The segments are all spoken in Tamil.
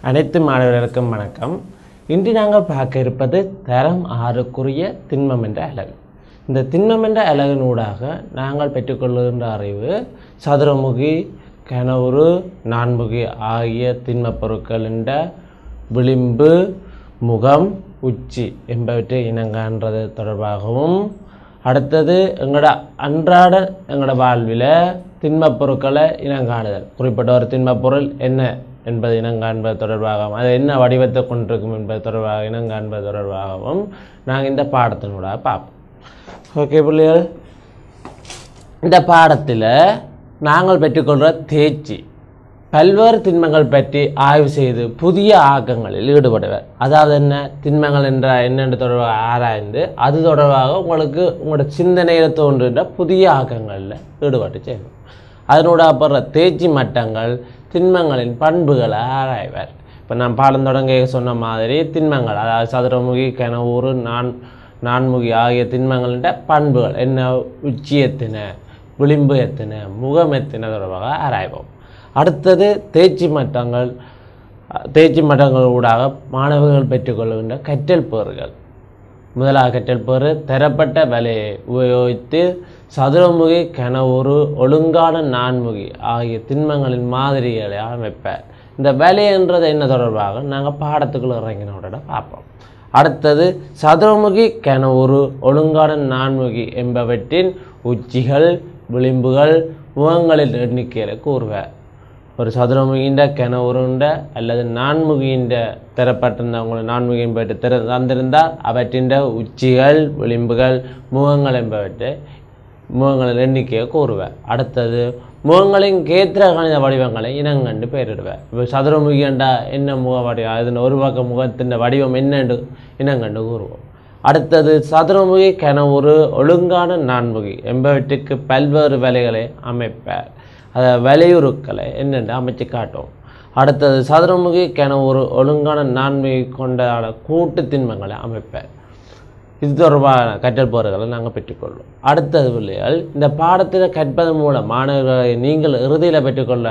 அனைத்து மாணவர்களுக்கும் வணக்கம் இன்று நாங்கள் பார்க்க இருப்பது தரம் ஆறுக்குரிய திண்மம் என்ற அலகு இந்த திண்மம் என்ற அலகினூடாக நாங்கள் பெற்றுக்கொள்கின்ற அறிவு சதுரமுகி கனவுரு நான்முகி ஆகிய திண்மப் பொருட்கள் என்ற விளிம்பு முகம் உச்சி என்பவற்றை இனங்காண்றது தொடர்பாகவும் அடுத்தது எங்களோட அன்றாட எங்களோட வாழ்வில் திண்மப் பொருட்களை இனங்காணுதல் குறிப்பிட்ட ஒரு திண்மப் பொருள் என்ன என்பது இனங்காண்பது தொடர்பாகவும் அது என்ன வடிவத்தை கொண்டிருக்கும் என்பது தொடர்பாக இனங்காண்பது தொடர்பாகவும் நாங்கள் இந்த பாடத்தினூடாக பார்ப்போம் ஓகே பிள்ளைகள் இந்த பாடத்தில் நாங்கள் பெற்றுக்கொள்கிற தேர்ச்சி பல்வேறு திண்மங்கள் பற்றி ஆய்வு செய்து புதிய ஆக்கங்களில் ஈடுபடுவர் அதாவது என்ன திண்மங்கள் என்ற என்னென்று தொடர்பாக ஆராய்ந்து அது தொடர்பாக உங்களுக்கு உங்களோட சிந்தனையில் தோன்றுகின்ற புதிய ஆக்கங்களில் ஈடுபட்டு செய்வோம் அதனோட அப்புறம் தேர்ச்சி மட்டங்கள் திண்மங்களின் பண்புகளை ஆராய்வர் இப்போ நான் பாடம் தொடங்க சொன்ன மாதிரி திண்மங்கள் அதாவது சதுரமுகி கனவூறு நான் நான்முகி ஆகிய திண்மங்களின் பண்புகள் என்ன உச்சி எத்தனை விளிம்பு எத்தனை முகம் எத்தனை தொடர்பாக ஆராய்வோம் அடுத்தது தேர்ச்சி மட்டங்கள் அஹ், தேர்ச்சி மட்டங்கள் ஊடாக மாணவர்கள் பெற்றுக்கொள்கின்ற கற்றல் பேறுகள் முதலாக கற்றல் பேறு தரப்பட்ட வலையை உபயோகித்து சதுரமுகி கனவுரு ஒழுங்கான நான்முகி ஆகிய திண்மங்களின் மாதிரிகளை அமைப்பார் இந்த வலைன்றது என்ன தொடர்பாக நாங்கள் பாடத்துக்குள்ள இறங்கின உடனே பார்ப்போம் அடுத்தது சதுரமுகி கனவுரு ஒழுங்கான நான்முகி என்பவற்றின் உச்சிகள் விளிம்புகள் முகங்களின் எண்ணிக்கைகளை கூறுவார் ஒரு சதுரமுகின்ற கிணவுருண்ட அல்லது நான்முகின்ற தரப்பட்டிருந்த உங்களுக்கு நான்முகின் போயிட்டு திற தந்திருந்தால் அவற்றின் உச்சிகள் விளிம்புகள் முகங்கள் என்பவற்றை முகங்களின் எண்ணிக்கையை கூறுவேன் அடுத்தது முகங்களின் கேத்திர கணித வடிவங்களை இனங்கண்டு பெயரிடுவேன் இப்போ சதுரமுகிண்டா என்ன முக வடிவம் அதில் ஒரு பக்க முகத்தின் வடிவம் என்னென்று இனங்கண்டு கூறுவோம் அடுத்தது சதுரமுகி கனவுரு ஒழுங்கான நான்முகி என்பவற்றுக்கு பல்வேறு வேலைகளை அமைப்பார் அதை வலையுறுக்களை என்னென்று அமைச்சு காட்டும் அடுத்தது சதுரமுகி கனவுரு ஒழுங்கான நான்முகி கொண்ட கூட்டு திண்மங்களை அமைப்பார் இது தொடர்பான கற்றல் போர்களை நாங்கள் பெற்றுக்கொள்வோம் அடுத்தது பிள்ளைகள் இந்த பாடத்தில் கற்பதன் மூலம் மாணவர்களை நீங்கள் இறுதியில் பெற்றுக்கொள்ள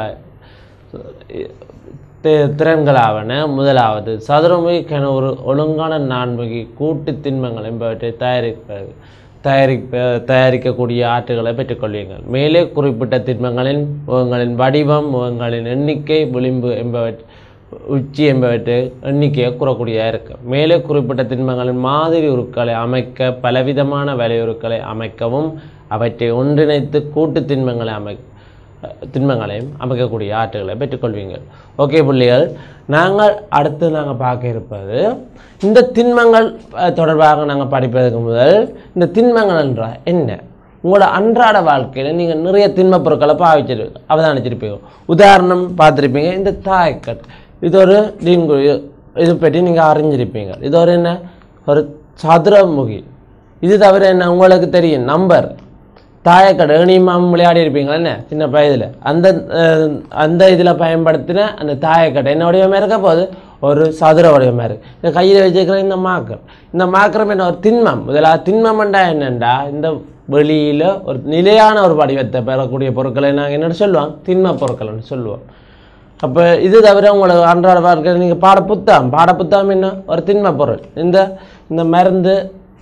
தி- திறன்களாவன முதலாவது சதுரமுகி கனவுரு ஒழுங்கான நான்முகி கூட்டு திண்மங்கள் என்பவற்றை தயாரிப்பது தயாரிப்ப தயாரிக்கக்கூடிய ஆற்றுகளை பெற்றுக்கொள்வீர்கள் மேலே குறிப்பிட்ட திண்மங்களின் முகங்களின் வடிவம் முகங்களின் எண்ணிக்கை விளிம்பு என்பவற்றை உச்சி என்பவற்றை எண்ணிக்கையை கூறக்கூடியதாக இருக்கு மேலே குறிப்பிட்ட திண்மங்களின் மாதிரி உருக்களை அமைக்க பலவிதமான வலையுருக்களை அமைக்கவும் அவற்றை ஒன்றிணைத்து கூட்டு திண்மங்களை அமை திண்மங்களையும் அமைக்கக்கூடிய ஆற்றுகளை பெற்றுக்கொள்வீங்கள் ஓகே பிள்ளைகள் நாங்கள் அடுத்து நாங்கள் பார்க்க இருப்பது இந்த திண்மங்கள் அஹ், தொடர்பாக நாங்கள் படிப்பதற்கு முதல் இந்த திண்மங்கள் என்றால் என்ன உங்களோட அன்றாட வாழ்க்கையில் நீங்கள் நிறைய திண்மப் பொருட்களை பாவிச்சிரு அவதானிச்சிருப்பீங்க உதாரணம் பார்த்துருப்பீங்க இந்த தாய்க்கட் இது ஒரு டீன்கு இது பற்றி நீங்கள் அறிஞ்சிருப்பீங்க இது ஒரு என்ன ஒரு சதுரமுகி இது தவிர என்ன உங்களுக்கு தெரியும் நம்பர் தாயக்கடை ஏணியமாம் விளையாடி இருப்பீங்களா என்ன சின்ன வயதில் அந்த அஹ், அந்த இதில் பயன்படுத்தின அந்த தாயக்கடை என்ன வடிவமாக இருக்க போது ஒரு சதுர வடிவமாக இருக்குது இந்த கையில் வச்சுருக்கிற இந்த மாக்கர் இந்த மாக்கரம் என்ன ஒரு திண்மம் முதலாவது திண்மம்ண்டா என்னண்டா இந்த வெளியில் ஒரு நிலையான ஒரு வடிவத்தை பெறக்கூடிய பொருட்களை நாங்கள் என்ன சொல்லுவோம் திண்ம பொருட்கள்னு சொல்லுவோம் அப்போ இது தவிர உங்களுக்கு அன்றாட வாழ்க்கை நீங்கள் பாட புத்தகம் பாட புத்தகம் என்ன ஒரு திண்ம பொருள் இந்த இந்த மருந்து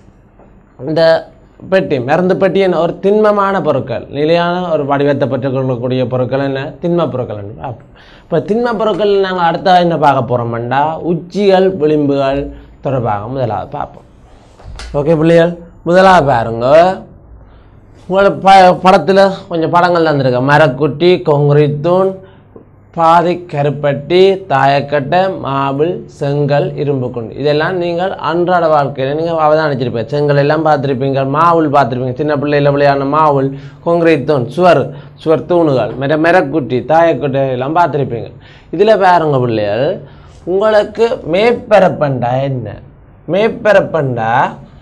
இந்த பெட்டி மருந்து பெட்டி என்ன ஒரு திண்மமான பொருட்கள் நிலையான ஒரு வடிவத்தை பெற்றுக்கொள்ளக்கூடிய பொருட்கள் என்ன திண்ம பொருட்கள் பார்ப்போம் இப்போ திண்ம பொருட்கள் நாங்கள் அடுத்த என்ன பார்க்க போகிறோம்டா உச்சிகள் விளிம்புகள் தொடர்பாக முதலாவது பார்ப்போம் ஓகே பிள்ளைகள் முதலாவது பாருங்க உங்களை ப படத்தில் கொஞ்சம் படங்கள் தந்துருக்க மரக்குட்டி கொங்குரி தூண் பாதி கருப்பட்டி தாயக்கட்டை மாபிள் செங்கல் இரும்பு குண்டு இதெல்லாம் நீங்கள் அன்றாட வாழ்க்கையில் நீங்கள் அவதானிச்சிருப்பீங்க செங்கல் எல்லாம் பார்த்துருப்பீங்க மாவுள் பார்த்துருப்பீங்க சின்ன பிள்ளையில விளையாடின மாவுள் கொங்கிரீட் தூண் சுவர் சுவர் தூணுகள் மெர மெரக்குட்டி தாயக்கட்டை எல்லாம் பார்த்துருப்பீங்க இதில் பாருங்க பிள்ளைகள் உங்களுக்கு மேற்பரப்பண்டா என்ன மேற்பரப்பண்டா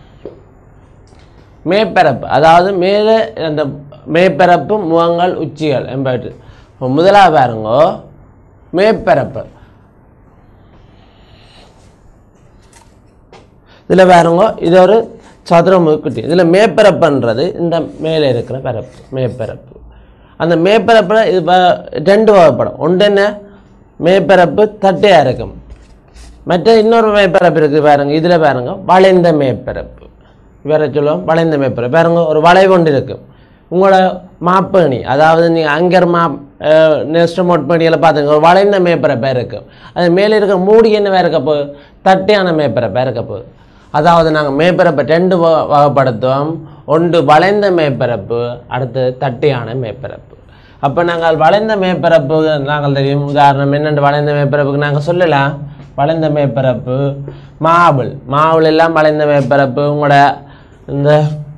மேற்பரப்பு அதாவது மேலே அந்த மேற்பரப்பு முகங்கள் உச்சிகள் என்பது முதலாவது பாருங்க மேற்பரப்பு இதில் பாருங்க இது ஒரு சதுரமுக்குட்டி இதில் மேற்பரப்புன்றது இந்த மேலே இருக்கிற பரப்பு மேற்பரப்பு அந்த மேற்பரப்பில் இது ப- ரெண்டு வகைப்படும் ஒன்று என்ன மேற்பரப்பு தட்டையாக இருக்கும் மற்ற இன்னொரு மேற்பரப்பு இருக்குது பாருங்க இதில் பாருங்க வளைந்த மேற்பரப்பு வேற சொல்லுவோம் வளைந்த மேற்பரப்பு பாருங்க ஒரு வளைவு ஒன்று இருக்கும் உங்களோட மாப்பேணி அதாவது நீங்கள் அங்கர் மா நெக்ஸ்ட் மொட்பேணியில் பார்த்துங்க ஒரு வளைந்த மேற்பரப்பாக இருக்கும் அது மேலே இருக்கிற மூடி என்ன இருக்க போகுது தட்டையான மேற்பரப்பாக இருக்க போகுது அதாவது நாங்கள் மேற்பரப்பை ரெண்டு வ- வகைப்படுத்துவோம் ஒன்று வளைந்த மேற்பரப்பு அடுத்து தட்டையான மேற்பரப்பு அப்போ நாங்கள் வளைந்த மேற்பரப்பு நாங்கள் தெரியும் உதாரணம் என்னென்று வளைந்த மேற்பரப்புக்கு நாங்கள் சொல்லலாம் வளைந்த மேற்பரப்பு மாவுள் மாவுள் எல்லாம் வளைந்த மேற்பரப்பு உங்களோட இந்த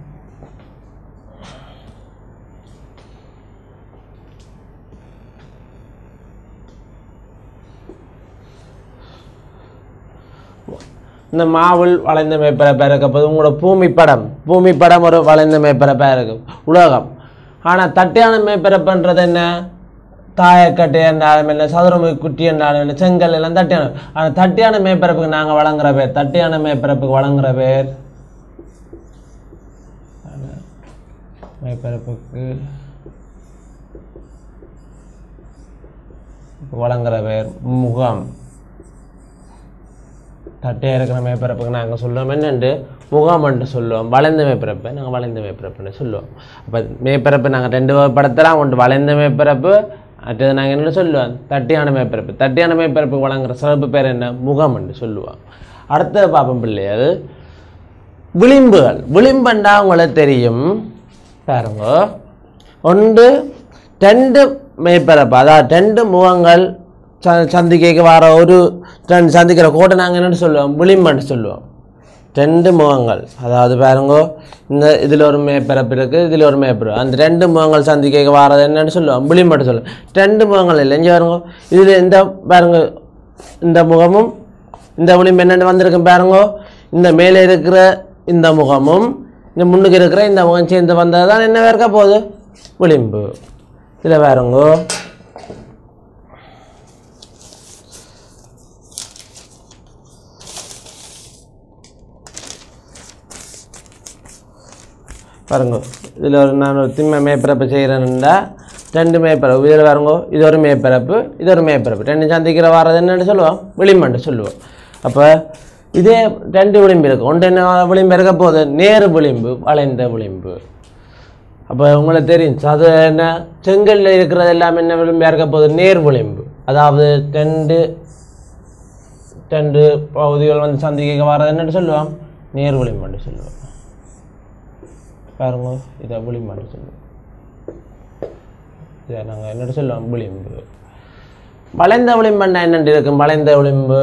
இந்த மாவுள் வளைந்த மேற்பரப்பாக இருக்க போது உங்களோட பூமி படம் பூமி படம் ஒரு வளைந்த மேற்பரப்பாக இருக்கும் உலகம் ஆனால் தட்டையான மேற்பரப்புன்றது என்ன தாயக்கட்டை என்றாலும் இல்லை சதுரமுக குட்டி என்றாலும் இல்லை செங்கல் எல்லாம் தட்டையான ஆனால் தட்டையான மேற்பரப்புக்கு நாங்கள் வழங்குற பேர் தட்டையான மேற்பரப்புக்கு வழங்குற பேர் மேற்பரப்புக்கு வழங்குற பேர் முகம் தட்டையாக இருக்கிற மேற்பரப்புக்கு நாங்கள் சொல்லுவோம் என்னென்று முகாமன்று சொல்லுவோம் வளைந்த மேற்பரப்பை நாங்கள் வளைந்த மேற்பரப்புன்னு சொல்லுவோம் அப்போ மேற்பரப்பு நாங்கள் ரெண்டு படத்தெல்லாம் ஒன்று வளைந்த மேற்பரப்பு அடுத்தது நாங்கள் என்ன சொல்லுவோம் தட்டையான மேற்பரப்பு தட்டையான மேற்பரப்பு வழங்குற சிறப்பு பேர் என்ன முகம் என்று சொல்லுவோம் அடுத்தது பார்ப்போம் பிள்ளைகள் விளிம்புகள் விளிம்பண்டா உங்களுக்கு தெரியும் பாருங்க ஒன்று ரெண்டு மேற்பரப்பு அதாவது ரெண்டு முகங்கள் ச சந்திக்கைக்கு வர ஒரு ரெண்டு சந்திக்கிற கோட்டை நாங்கள் என்னென்னு சொல்லுவோம் விளிம்பன்னு சொல்லுவோம் ரெண்டு முகங்கள் அதாவது பாருங்க இந்த இதில் ஒரு மேற்பரப்பு இருக்குது இதில் ஒரு மேற்பரப்பு அந்த ரெண்டு முகங்கள் சந்திக்கைக்கு வரது என்னன்னு சொல்லுவோம் விளிம்பட்டு சொல்லுவோம் ரெண்டு முகங்கள் இல்லை இங்கே பாருங்க இதில் இந்த பாருங்க இந்த முகமும் இந்த விளிம்பு என்னென்னு வந்திருக்கு பாருங்க இந்த மேலே இருக்கிற இந்த முகமும் இந்த முன்னுக்கு இருக்கிற இந்த முகம் சேர்ந்து வந்தது தான் என்ன இருக்க போகுது விளிம்பு இதில் பாருங்கோ பாருங்க இதில் ஒரு நான் ஒரு திண்ம மேற்பரப்பு செய்கிறேன்டா ரெண்டு மேற்பரப்பு இதில் பாருங்க இது ஒரு மேற்பரப்பு இது ஒரு மேற்பரப்பு ரெண்டு சந்திக்கிற வாரது என்னன்னு சொல்லுவோம் விளிம்புன்னு சொல்லுவோம் அப்போ இதே ரெண்டு விளிம்பு இருக்கு ஒன்று என்ன விளிம்பு இருக்க போகுது நேர் விளிம்பு வளைந்த விளிம்பு அப்போ உங்களுக்கு தெரியும் அது என்ன செங்கல்ல இருக்கிறது எல்லாம் என்ன விளிம்பு இருக்க போகுது நேர் விளிம்பு அதாவது ரெண்டு ரெண்டு பகுதிகள் வந்து சந்திக்க வாரது என்னன்னு சொல்லுவோம் நேர் விளிம்புன்னு சொல்லுவோம் பாருங்க இதை விளிம்புன்னு சொல்லுவோம் இதை நாங்கள் என்னட்டு சொல்லுவோம் விளிம்பு வளைந்த விளிம்புன்னா என்னென்று இருக்கும் வளைந்த விளிம்பு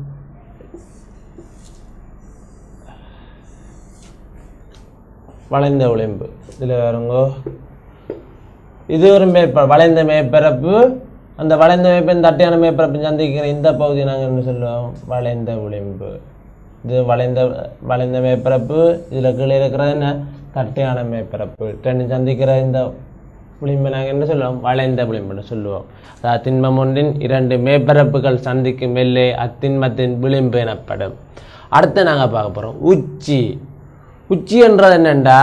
வளைந்த விளிம்பு இதில் பாருங்க இது ஒரு மேற்ப வளைந்த மேற்பரப்பு அந்த வளைந்த மேற்பரப்பு தட்டையான மேற்பரப்பு சந்திக்கிற இந்த பகுதியை நாங்கள் என்ன சொல்லுவோம் வளைந்த விளிம்பு இது வளைந்த வளைந்த மேற்பரப்பு இதில் கீழே இருக்கிறது என்ன தட்டையான மேற்பரப்பு ரெண்டு சந்திக்கிற இந்த விளிம்பை நாங்கள் என்ன சொல்லுவோம் வளைந்த விளிம்புன்னு சொல்லுவோம் அதாவது திண்மம் ஒன்றின் இரண்டு மேற்பரப்புகள் சந்திக்கும் எல்லை அத்திண்மத்தின் விளிம்பு எனப்படும் அடுத்து நாங்கள் பார்க்க போகிறோம் உச்சி உச்சி என்றது என்னண்டா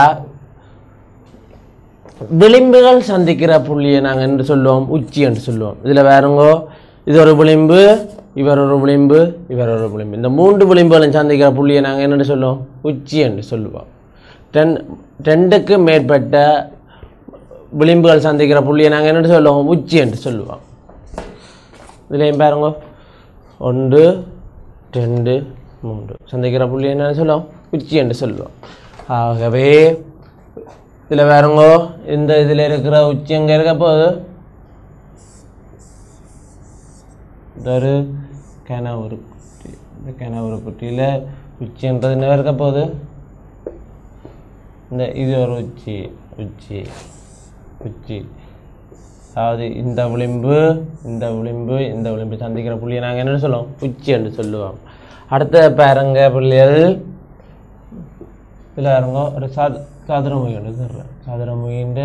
விளிம்புகள் சந்திக்கிற புள்ளியை நாங்கள் என்று சொல்லுவோம் உச்சி என்று சொல்லுவோம் இதில் வேறுங்கோ இது ஒரு விளிம்பு இவர் ஒரு விளிம்பு இவர் ஒரு விளிம்பு இந்த மூன்று விளிம்புகளும் சந்திக்கிற புள்ளியை நாங்கள் என்னென்னு சொல்லுவோம் உச்சி என்று சொல்லுவோம் ரெண் ரெண்டுக்கு மேற்பட்ட விளிம்புகள் சந்திக்கிற புள்ளியை நாங்கள் என்னென்னு சொல்லுவோம் உச்சி என்று சொல்லுவோம் இதுலேயும் பாருங்க ஒன்று ரெண்டு மூன்று சந்திக்கிற புள்ளி என்னன்னு சொல்லுவோம் உச்சி என்று சொல்லுவோம் ஆகவே இதில் வேறங்கோ இந்த இதில் இருக்கிற உச்சி எங்கே இருக்க போகுது இது ஒரு கிணவுரு குட்டி இந்த கிணவுரு குட்டியில் உச்சின்றது என்ன இருக்க போகுது இந்த இது ஒரு உச்சி உச்சி உச்சி அதாவது இந்த விளிம்பு இந்த விளிம்பு இந்த விளிம்பு சந்திக்கிற புள்ளியை நாங்கள் என்ன சொல்லுவோம் உச்சி என்று சொல்லுவோம் அடுத்த பாருங்க புள்ளிகள் இதில் இருங்க ஒரு சாத் சதுரமுகி ஒன்று தர்றேன் சதுரமுகின்ற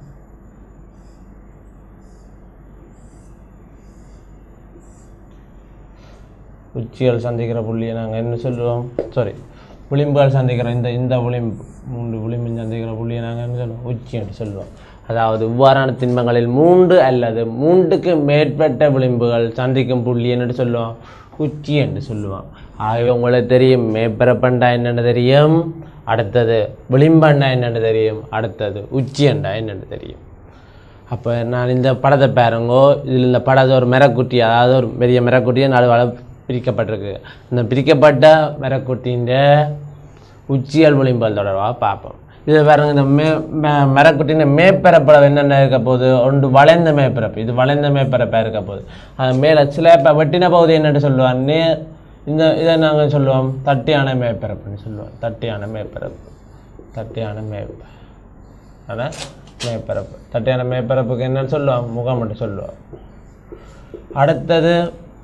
உச்சிகள் சந்திக்கிற புள்ளியை நாங்கள் என்ன சொல்லுவோம் சாரி விளிம்புகள் சந்திக்கிற இந்த இந்த விளிம்பு மூன்று விளிம்பு சந்திக்கிற புள்ளியை நாங்கள் என்ன சொல்லுவோம் உச்சி என்று சொல்லுவோம் அதாவது இவ்வாறான திண்மங்களில் மூன்று அல்லது மூன்றுக்கு மேற்பட்ட விளிம்புகள் சந்திக்கும் புள்ளி என்று சொல்லுவோம் உச்சி என்று சொல்லுவோம் ஆகவே உங்களுக்கு தெரியும் மேற்பரப்பண்டா என்னென்னு தெரியும் அடுத்தது விளிம்பண்டா என்னென்னு தெரியும் அடுத்தது உச்சி அண்டா என்னென்னு தெரியும் அப்போ நான் இந்த படத்தை பாருங்கோ இதில் இந்த படத்தை ஒரு மரக்குட்டி அதாவது ஒரு பெரிய மரக்குட்டியை நடுவால் பிரிக்கப்பட்டிருக்கு இந்த பிரிக்கப்பட்ட மரக்குட்டியின் உச்சியல் விளிம்பல் தொடர்பாக பார்ப்போம் இது பாருங்க இந்த மே ம- மரக்குட்டியின் மேற்பரப்பில் என்னென்ன இருக்க போகுது ஒன்று வளைந்த மேற்பரப்பு இது வளைந்த மேற்பரப்பாக இருக்க போகுது அது மேலே சில இப்போ வெட்டின பகுதி என்னட்டு சொல்லுவாங்க நே இந்த இதை நாங்கள் சொல்லுவோம் தட்டியான மேற்பரப்புன்னு சொல்லுவோம் தட்டியான மேற்பரப்பு தட்டியான மேற்பரப்பு அதான் மேற்பரப்பு தட்டையான மேற்பரப்புக்கு என்னன்னு சொல்லுவோம் முகம் மட்டும் சொல்லுவோம் அடுத்தது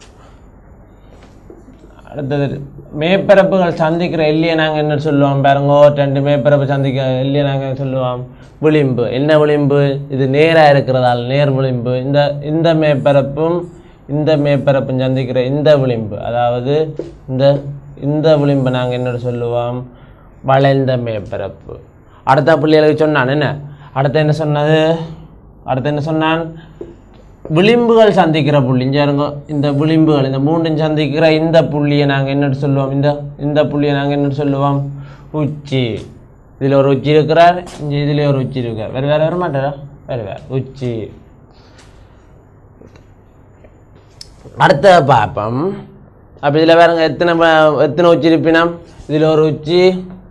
அடுத்தது மேற்பரப்புகள் சந்திக்கிற எல்லையை நாங்கள் என்ன சொல்லுவோம் பாருங்க ரெண்டு மேற்பரப்பு சந்திக்க எல்லையை நாங்கள் சொல்லுவோம் விளிம்பு என்ன விளிம்பு இது நேராக இருக்கிறதால் நேர் விளிம்பு இந்த இந்த மேற்பரப்பும் இந்த மேற்பரப்பும் சந்திக்கிற இந்த விளிம்பு அதாவது இந்த இந்த விளிம்பை நாங்கள் என்ன சொல்லுவோம் வளைந்த மேற்பரப்பு அடுத்த பிள்ளைகளுக்கு சொன்னான் என்ன அடுத்து என்ன சொன்னது அடுத்து என்ன சொன்னான் விளிம்புகள் சந்திக்கிற புள்ளி இங்க பாருங்க இந்த விளிம்புகள் இந்த மூன்றும் சந்திக்கிற இந்த புள்ளியை நாங்கள் என்ன சொல்லுவோம் இந்த இந்த புள்ளியை நாங்கள் என்ன சொல்லுவோம் உச்சி இதில் ஒரு உச்சி இருக்கிறார் இங்கே இதுலேயே ஒரு உச்சி இருக்கார் வேறு வேறு வர மாட்டாரா வேறு வேறு உச்சி அடுத்த பார்ப்போம் அப்போ இதில் வேறுங்க எத்தனை ப- எத்தனை உச்சி இருப்பினம் இதில் ஒரு உச்சி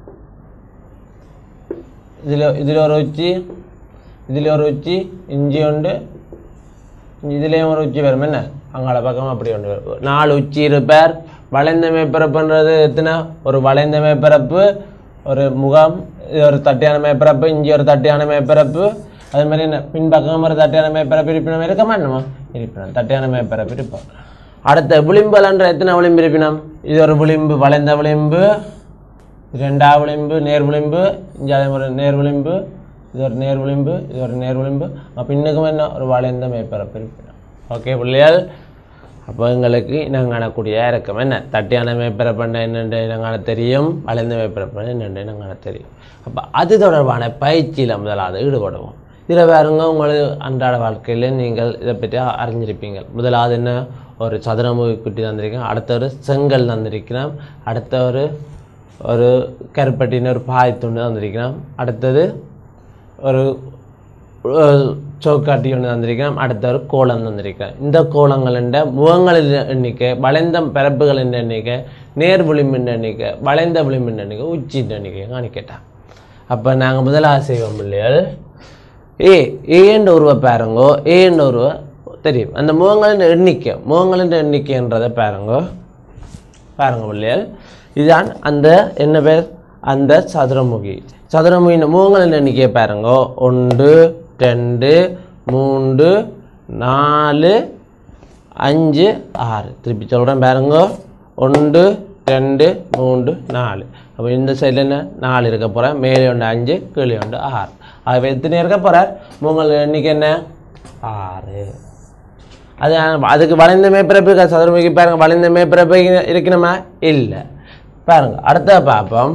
இதில் இதில் ஒரு உச்சி இதில் ஒரு உச்சி இஞ்சி உண்டு இதுலேயும் ஒரு உச்சி வரும் என்ன அங்காள பக்கம் அப்படி ஒன்று வரும் நாலு உச்சி இருப்பார் வளைந்த மேற்பரப்புன்றது எத்தனை ஒரு வளைந்த மேற்பரப்பு ஒரு முகம் இது ஒரு தட்டையான மேற்பரப்பு இஞ்சி ஒரு தட்டையான மேற்பரப்பு அது மாதிரி என்ன பின்பக்கம் ஒரு தட்டையான மேற்பரப்பு இருப்பினம் இருக்க மாட்டோமா இருப்பினம் தட்டையான மேற்பரப்பு இருப்போம் அடுத்த விளிம்புலன்ற எத்தனை விளிம்பு இருப்பினம் இது ஒரு விளிம்பு வளைந்த விளிம்பு ரெண்டா விளிம்பு நேர் விளிம்பு இங்கே அதே மாதிரி நேர் விளிம்பு இது ஒரு நேர் விளிம்பு இது ஒரு நேர் விளிம்பு அப்போ இன்னுக்கும் என்ன ஒரு வளைந்த மேற்பரப்பு இருப்பினம் ஓகே பிள்ளைகள் அப்போ எங்களுக்கு நாங்கள் காணக்கூடிய இறக்கம் என்ன தட்டியான மேற்பரப்புன்னா என்னென்று நாங்கள் தெரியும் வளைந்த மேற்பரப்பு என்னென்று நாங்கள் தெரியும் அப்போ அது தொடர்பான பயிற்சியில் முதலாவது ஈடுபடுவோம் இதில் வேறுங்க உங்களுக்கு அன்றாட வாழ்க்கையில் நீங்கள் இதை பற்றி அறிஞ்சிருப்பீங்க முதலாவது என்ன ஒரு சதுரமுகி குட்டி தந்திருக்கேன் அடுத்த ஒரு செங்கல் தந்திருக்கிறோம் அடுத்த ஒரு ஒரு கருப்பட்டின்னு ஒரு பாய் துண்டு தந்திருக்கிறோம் அடுத்தது ஒரு அஹ், சோக்காட்டி ஒன்று தந்திருக்கிறோம் அடுத்த ஒரு கோலம் தந்திருக்கிறேன் இந்த கோலங்களின் முகங்களின் எண்ணிக்கை வளைந்த பரப்புகளின் எண்ணிக்கை நேர் விளிம்பின் எண்ணிக்கை வளைந்த விளிம்பின் எண்ணிக்கை உச்சின் எண்ணிக்கை காணிக்கட்டான் அப்போ நாங்கள் முதலாக செய்வோம் பிள்ளைகள் ஏ ஏன்ற உருவ பாருங்கோ ஏன்ற உருவ தெரியும் அந்த முகங்களின் எண்ணிக்கை முகங்களின் எண்ணிக்கைன்றதை பாருங்கோ பாருங்க பிள்ளைகள் இதுதான் அந்த என்ன பேர் அந்த சதுரமுகி சதுரமுகியின் முகங்களின் எண்ணிக்கையை பாருங்க ஒன்று ரெண்டு மூன்று நாலு அஞ்சு ஆறு திருப்பி சொல்கிறேன் பாருங்க ஒன்று ரெண்டு மூன்று நாலு அப்போ இந்த சைடில் என்ன நாலு இருக்க போகிறேன் மேலே ஒன்று அஞ்சு கீழே ஒன்று ஆறு ஆகவே எத்தனை இருக்க போகிறார் முகங்கள் எண்ணிக்கை என்ன ஆறு அது அதுக்கு வளைந்த மேற்பரப்பு இருக்கா சதுரமுகி பாருங்க வளைந்த மேற்பரப்பு இருக்கணுமா இல்லை பாருங்க அடுத்த பார்ப்போம்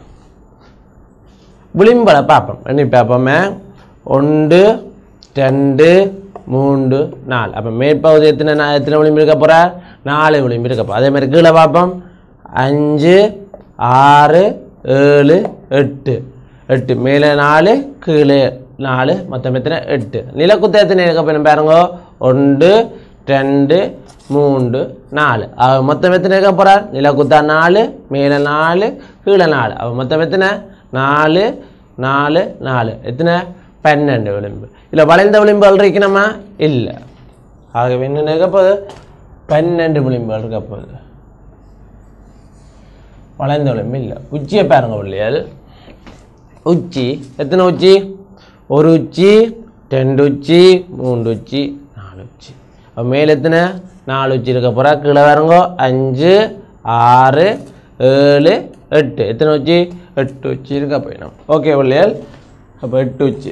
விளிம்பலை பார்ப்போம் எண்ணி பார்ப்போமே ஒன்று ரெண்டு மூன்று நாலு அப்போ மேற்பகுதி எத்தனை நா- எத்தனை விளிம்பு இருக்க போகிறா நாலு விளிம்பு இருக்க போகிறா அதே மாதிரி கீழே பார்ப்போம் அஞ்சு ஆறு ஏழு எட்டு எட்டு மேலே நாலு கீழே நாலு மொத்தம் எத்தனை எட்டு நிலக்குத்த எத்தனை இருக்க போயிடும் பாருங்க ஒன்று ரெண்டு மூன்று நாலு அவ மொத்தம் எத்தனை இருக்க போகிறார் நிலக்குத்தா நாலு மேலே நாலு கீழே நாலு அவ மொத்தம் எத்தனை நாலு நாலு நாலு எத்தனை பன்னெண்டு விளிம்பு இல்லை வளைந்த விளிம்புகள் இருக்கணுமா இல்லை ஆகவே என்ன இருக்க போகுது பன்னெண்டு விளிம்புகள் இருக்க போகுது வளைந்த விளிம்பு இல்லை உச்சியை பாருங்க பிள்ளைகள் உச்சி எத்தனை உச்சி ஒரு உச்சி ரெண்டு உச்சி மூன்று உச்சி நாலு உச்சி அப்போ மேலே எத்தனை நாலு உச்சி இருக்க போகிறா கீழே வரங்கோ அஞ்சு ஆறு ஏழு எட்டு எத்தனை உச்சி எட்டு உச்சி இருக்க போயிடும் ஓகே பிள்ளைகள் அப்போ எட்டு உச்சி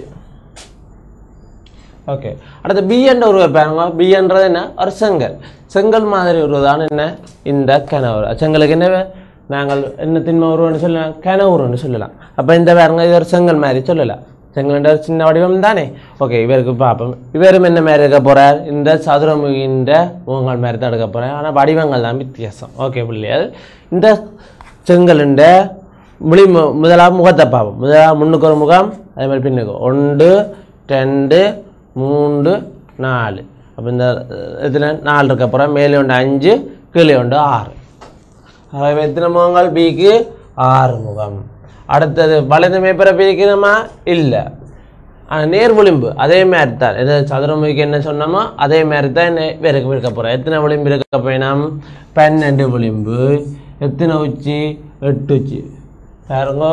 ஓகே அடுத்து பிஎன்ற உருவை பாருங்க பிஎன்றது என்ன ஒரு செங்கல் செங்கல் மாதிரி உருவதான என்ன இந்த கனவுரு செங்கலுக்கு என்ன நாங்கள் என்ன திண்ம உருவம்னு சொல்லலாம் கனவுருன்னு சொல்லலாம் அப்போ இந்த பாருங்க இது ஒரு செங்கல் மாதிரி சொல்லலாம் செங்கலண்ட ஒரு சின்ன வடிவம் தானே ஓகே இவருக்கு பார்ப்போம் இவரும் என்ன மாதிரி இருக்க போறார் இந்த சதுரமுகின்ற முகங்கள் மாதிரி தான் எடுக்க போறார் ஆனால் வடிவங்கள் தான் வித்தியாசம் ஓகே பிள்ளைகள் இந்த செங்கலுண்ட முழி மு- முதலாம் முகத்தை பார்ப்போம் முதலாம் முன்னுக்கு ஒரு முகம் அதே மாதிரி பின்னுக்கு ஒன்று ரெண்டு மூன்று நாலு அப்போ இந்த இதில் நாலு இருக்க போகிறோம் மேலே உண்டு அஞ்சு கீழே உண்டு ஆறு ஆகவே எத்தனை முகங்கள் பிக்கு ஆறு முகம் அடுத்தது வலது மேப்பரை பிரிக்கணுமா இல்லை ஆனால் நேர் விளிம்பு அதே மாதிரி தான் எது சதுரமுகிக்கு என்ன சொன்னோமோ அதே மாதிரி தான் என்ன வேறுக்கு இருக்க போகிறோம் எத்தனை விளிம்பு இருக்க போயினோம் பன்னெண்டு விளிம்பு எத்தனை உச்சி எட்டு உச்சி பாருங்கோ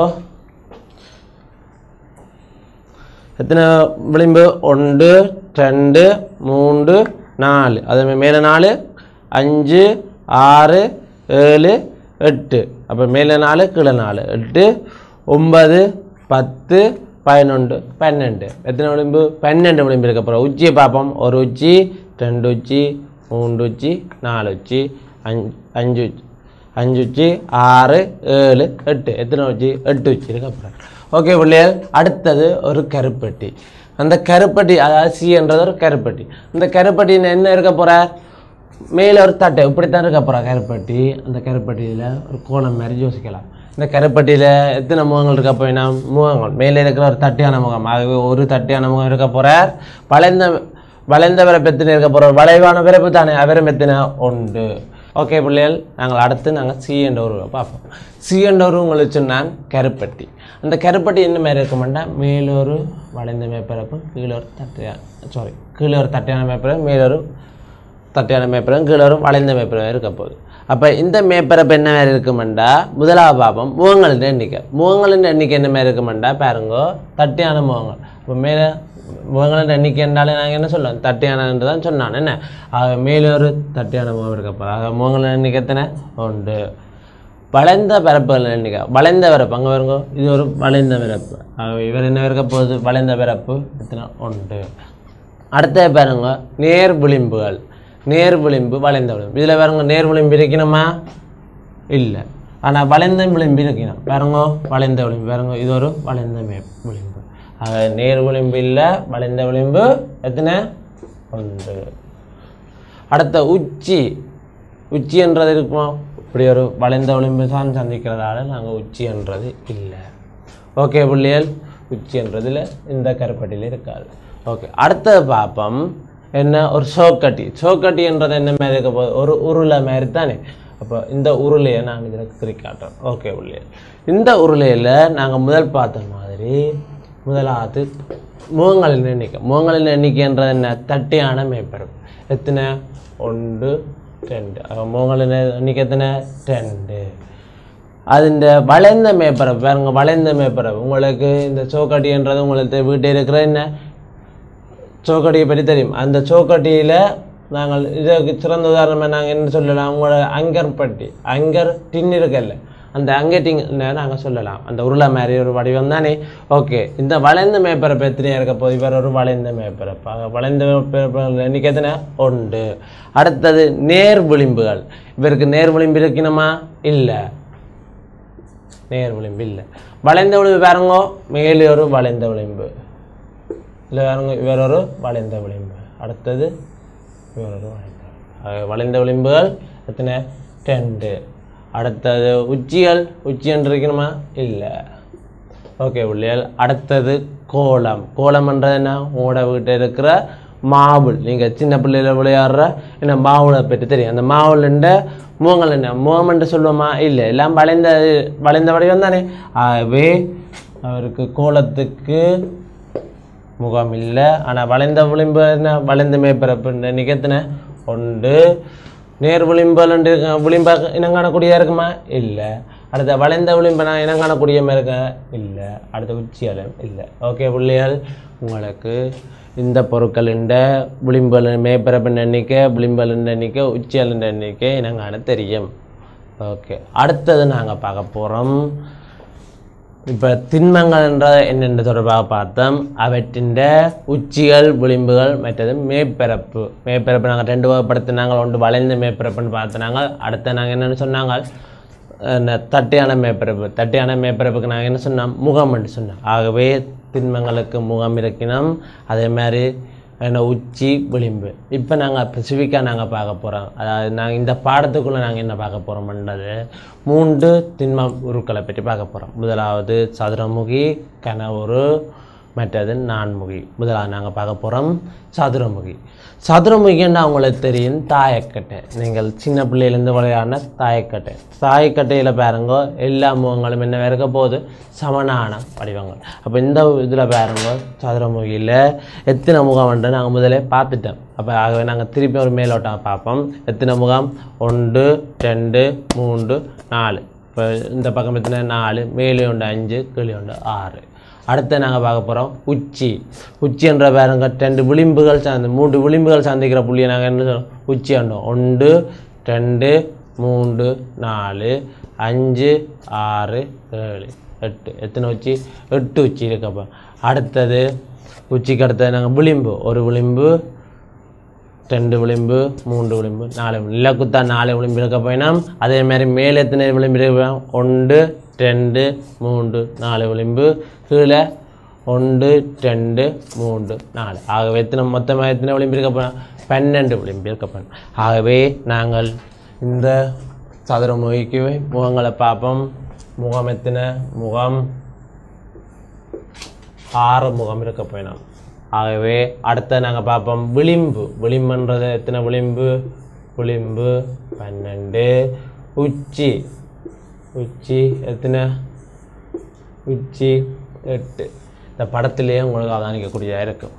எத்தனை விளிம்பு ஒன்று ரெண்டு மூன்று நாலு அதே மேலே நாலு அஞ்சு ஆறு ஏழு எட்டு அப்போ மேலே நாலு கீழே நாலு எட்டு ஒன்பது பத்து பதினொன்று பன்னெண்டு எத்தனை விளிம்பு பன்னெண்டு விளிம்பு இருக்க போகிறோம் உச்சியை பார்ப்போம் ஒரு உச்சி ரெண்டு உச்சி மூன்று உச்சி நாலு உச்சி அஞ்சு அஞ்சு உச்சி அஞ்சு உச்சி ஆறு ஏழு எட்டு எத்தனை உச்சி எட்டு உச்சி இருக்க போகிறேன் ஓகே பிள்ளைகள் அடுத்தது ஒரு கருப்பட்டி அந்த கருப்பட்டி அதாவது சின்றது ஒரு கருப்பட்டி அந்த கருப்பட்டியில் என்ன இருக்க போகிறார் மேலே ஒரு தட்டை இப்படித்தான் இருக்க போகிறா கருப்பட்டி அந்த கருப்பட்டியில் ஒரு கோணம் மாதிரி யோசிக்கலாம் இந்த கருப்பட்டியில் எத்தனை முகங்கள் இருக்க போயினா முகங்கள் மேலே இருக்கிற ஒரு தட்டியான முகம் ஆகவே ஒரு தட்டியான முகம் இருக்க போகிறார் வளைந்த வளைந்த பிறப்பு எத்தனை இருக்க போகிறார் வளைவான பிறப்பு தானே அவரும் எத்தனை உண்டு ஓகே பிள்ளைகள் நாங்கள் அடுத்து நாங்கள் சி என்ற உருவை பார்ப்போம் சி என்ற உருவம் உங்களுக்கு சொன்னான் கருப்பட்டி அந்த கருப்பட்டி என்ன மாதிரி இருக்குமெண்டா மேலே ஒரு வளைந்த மேற்பரப்பு கீழே ஒரு தட்டையான சாரி கீழே ஒரு தட்டையான மேற்பரப்பு மேலே ஒரு தட்டையான மேற்பரப்பு கீழே ஒரு வளைந்த மேற்பரப்பு இருக்க போகுது அப்போ இந்த மேற்பரப்பு என்ன மாதிரி இருக்குமெண்டா முதலாவது பாப்போம் முகங்களின் எண்ணிக்கை முகங்களின் எண்ணிக்கை என்ன மாதிரி இருக்குமெண்டா பாருங்கோ தட்டையான முகங்கள் அப்போ மேலே முகங்களின் எண்ணிக்கை என்றாலே நாங்கள் என்ன சொல்லுவோம் தட்டையானன்று தான் சொன்னான் என்ன ஆக மேலே ஒரு தட்டையான முகம் இருக்க போகுது ஆக முகங்களின் எண்ணிக்கை எத்தனை உண்டு வளைந்த பிறப்புகள் எண்ணிக்கை வளைந்த பிறப்பு அங்கே வருங்க இது ஒரு வளைந்த பிறப்பு ஆகவே இவர் என்ன இருக்க போகுது வளைந்த பிறப்பு எத்தனை உண்டு அடுத்த பாருங்க நேர் விளிம்புகள் நேர் விளிம்பு வளைந்த விளிம்பு இதில் பாருங்க நேர் விளிம்பு இருக்கணுமா இல்லை ஆனால் வளைந்த விளிம்பு இருக்கணும் பாருங்க வளைந்த விளிம்பு பாருங்க இது ஒரு வளைந்த மே விளிம்பு ஆக நேர் விளிம்பு இல்லை வளைந்த விளிம்பு எத்தனை ஒன்று அடுத்த உச்சி உச்சி என்றது இருக்குமா இப்படி ஒரு வளைந்த விளிம்பு தான் சந்திக்கிறதால நாங்கள் உச்சி என்றது இல்லை ஓகே பிள்ளைகள் உச்சி என்றதில் இந்த கருப்பட்டியில் இருக்காது ஓகே அடுத்தது பார்ப்போம் என்ன ஒரு சோக்கட்டி சோக்கட்டி என்றது என்ன மாதிரி இருக்க போகுது ஒரு உருளை மாதிரி தானே அப்போ இந்த உருளையை நான் இதில் குறிக்காட்டுறேன் ஓகே பிள்ளைகள் இந்த உருளையில் நாங்கள் முதல் பார்த்த மாதிரி முதலாவது முகங்களின் எண்ணிக்கை முகங்களின் எண்ணிக்கைன்றது என்ன தட்டையான மேற்பரப்பு எத்தனை ஒன்று ரெண்டு அப்ப முகங்களின் எண்ணிக்கை எத்தனை ரெண்டு അതിൻ്റെ வளைந்த மேற்பரப்பு பாருங்க வளைந்த மேற்பரப்பு உங்களுக்கு இந்த சோக்கட்டின்றது உங்களுக்கு வீட்டில் இருக்கிற என்ன சோக்கட்டியை பற்றி தெரியும் அந்த சோக்கட்டியில் நாங்கள் இதற்கு சிறந்த உதாரணமாக நாங்கள் என்ன சொல்லலாம் உங்களோட அங்கர் பட்டி அங்கர் டின் இருக்குல்ல அந்த அங்கட்டிங் நாங்கள் சொல்லலாம் அந்த உருளை மாதிரி ஒரு வடிவம் தானே ஓகே இந்த வளைந்த மேற்பரப்பு எத்தனையா இருக்க போது இவர் ஒரு வளைந்த மேற்பரப்பு ஆக வளைந்த மேற்பரப்பு எண்ணிக்கை எத்தனை உண்டு அடுத்தது நேர் விளிம்புகள் இவருக்கு நேர் விளிம்பு இருக்கணுமா இல்லை நேர் விளிம்பு இல்லை வளைந்த விளிம்பு பாருங்க மேலே ஒரு வளைந்த விளிம்பு இல்லை பாருங்க இவர் ஒரு வளைந்த விளிம்பு அடுத்தது இவர் ஒரு வளைந்த விளிம்பு. ஆக, வளைந்த விளிம்புகள் எத்தனை ரெண்டு அடுத்தது உச்சிகள் உச்சி என்று இருக்கணுமா இல்லை ஓகே பிள்ளைகள் அடுத்தது கோலம் கோலம்ன்றது என்ன உங்களோட வீட்டில் இருக்கிற மாவுள் நீங்கள் சின்ன பிள்ளையில விளையாடுற என்ன மாவுளை பற்றி தெரியும் அந்த மாவுளுண்ட முகங்கள் என்ன முகம்ன்ட்டு சொல்லுவோமா இல்லை எல்லாம் வளைந்த வளைந்த வடிவம் தானே ஆகவே அவருக்கு கோலத்துக்கு முகம் இல்லை ஆனால் வளைந்த விளிம்பு என்ன வளைந்த மேற்பரப்பு நிகழ்த்தின உண்டு நேர் விளிம்பல் விளிம்ப இனம் காணக்கூடிய இருக்குமா இல்லை அடுத்த வளைந்த விளிம்பை நான் இனம் காணக்கூடிய மாதிரி இருக்க இல்லை அடுத்த உச்சியலம் இல்லை ஓகே பிள்ளைகள் உங்களுக்கு இந்த பொருட்களின் விளிம்பல் மேற்பரப்பின் எண்ணிக்கை விளிம்பலின் எண்ணிக்கை உச்சியலின் எண்ணிக்கை இனம் காண தெரியும் ஓகே அடுத்தது நாங்கள் பார்க்க போகிறோம் இப்போ திண்மங்கள் என்ற என்னென்ன தொடர்பாக பார்த்தோம் அவற்றின் உச்சிகள் விளிம்புகள் மற்றது மேற்பரப்பு மேற்பரப்பு நாங்கள் ரெண்டு வகைப்படுத்தினாங்க ஒன்று வளைந்த மேற்பரப்புன்னு பார்த்தினாங்க அடுத்து நாங்கள் என்னென்னு சொன்னாங்க என்ன தட்டையான மேற்பரப்பு தட்டையான மேற்பரப்புக்கு நாங்கள் என்ன சொன்னோம் முகம்னு சொன்னோம் ஆகவே திண்மங்களுக்கு முகம் இருக்கணும் அதே மாதிரி என்ன உச்சி விளிம்பு இப்போ நாங்கள் ஸ்பெசிஃபிக்காக நாங்கள் பார்க்க போகிறோம் அதாவது நாங்கள் இந்த பாடத்துக்குள்ளே நாங்கள் என்ன பார்க்க போகிறோம்ன்றது மூன்று திண்ம உருக்களை பற்றி பார்க்க போகிறோம் முதலாவது சதுரமுகி கனவுரு மற்றது நான்முகி முதலாவது நாங்கள் பார்க்க போகிறோம் சதுரமுகி சதுரமுகின்னா உங்களுக்கு தெரியும் தாயக்கட்டை நீங்கள் சின்ன பிள்ளையிலேருந்து விளையாடின தாயக்கட்டை தாயக்கட்டையில் பாருங்க எல்லா முகங்களும் என்ன இருக்க போகுது சமனான வடிவங்கள் அப்போ இந்த இதில் பாருங்க சதுரமுகியில் எத்தனை முகம்ன்ட்டு நாங்கள் முதலே பார்த்துட்டோம் அப்போ ஆகவே நாங்கள் திருப்பி ஒரு மேலோட்டம் பார்ப்போம் எத்தனை முகம் ஒன்று ரெண்டு மூன்று நாலு இப்போ இந்த பக்கம் எத்தனை நாலு மேலே உண்டு அஞ்சு கீழே உண்டு ஆறு அடுத்து நாங்கள் பார்க்க போகிறோம் உச்சி உச்சி என்ற பாருங்க ரெண்டு விளிம்புகள் சார்ந்து மூன்று விளிம்புகள் சந்திக்கிற புள்ளியை நாங்கள் என்ன சொல்றோம் உச்சி ஆண்டோம் ஒன்று ரெண்டு மூன்று நாலு அஞ்சு ஆறு ஏழு எட்டு எத்தனை உச்சி எட்டு உச்சி இருக்கப்போ அடுத்தது உச்சிக்கு அடுத்தது நாங்கள் விளிம்பு ஒரு விளிம்பு ரெண்டு விளிம்பு மூன்று விளிம்பு நாலு விளிம்பு இலக்குத்தா நாலு விளிம்பு இருக்க போயினோம் அதே மாதிரி மேலே எத்தனை விளிம்பு இருக்க ஒன்று ரெண்டு மூன்று நாலு விளிம்பு கீழே ஒன்று ரெண்டு மூன்று நாலு ஆகவே எத்தனை மொத்தமாக எத்தனை விளிம்பு இருக்க போனால் பன்னெண்டு விளிம்பு இருக்க போனோம் ஆகவே நாங்கள் இந்த சதுரமுகிக்கு முகங்களை பார்ப்போம் முகம் எத்தனை முகம் ஆறு முகம் இருக்க போயினோம் ஆகவே அடுத்த நாங்கள் பார்ப்போம் விளிம்பு விளிம்புன்றது எத்தனை விளிம்பு விளிம்பு பன்னெண்டு உச்சி உச்சி எத்தனை உச்சி எட்டு இந்த படத்திலேயே உங்களுக்கு அவதானிக்கக்கூடியதாக இருக்கும்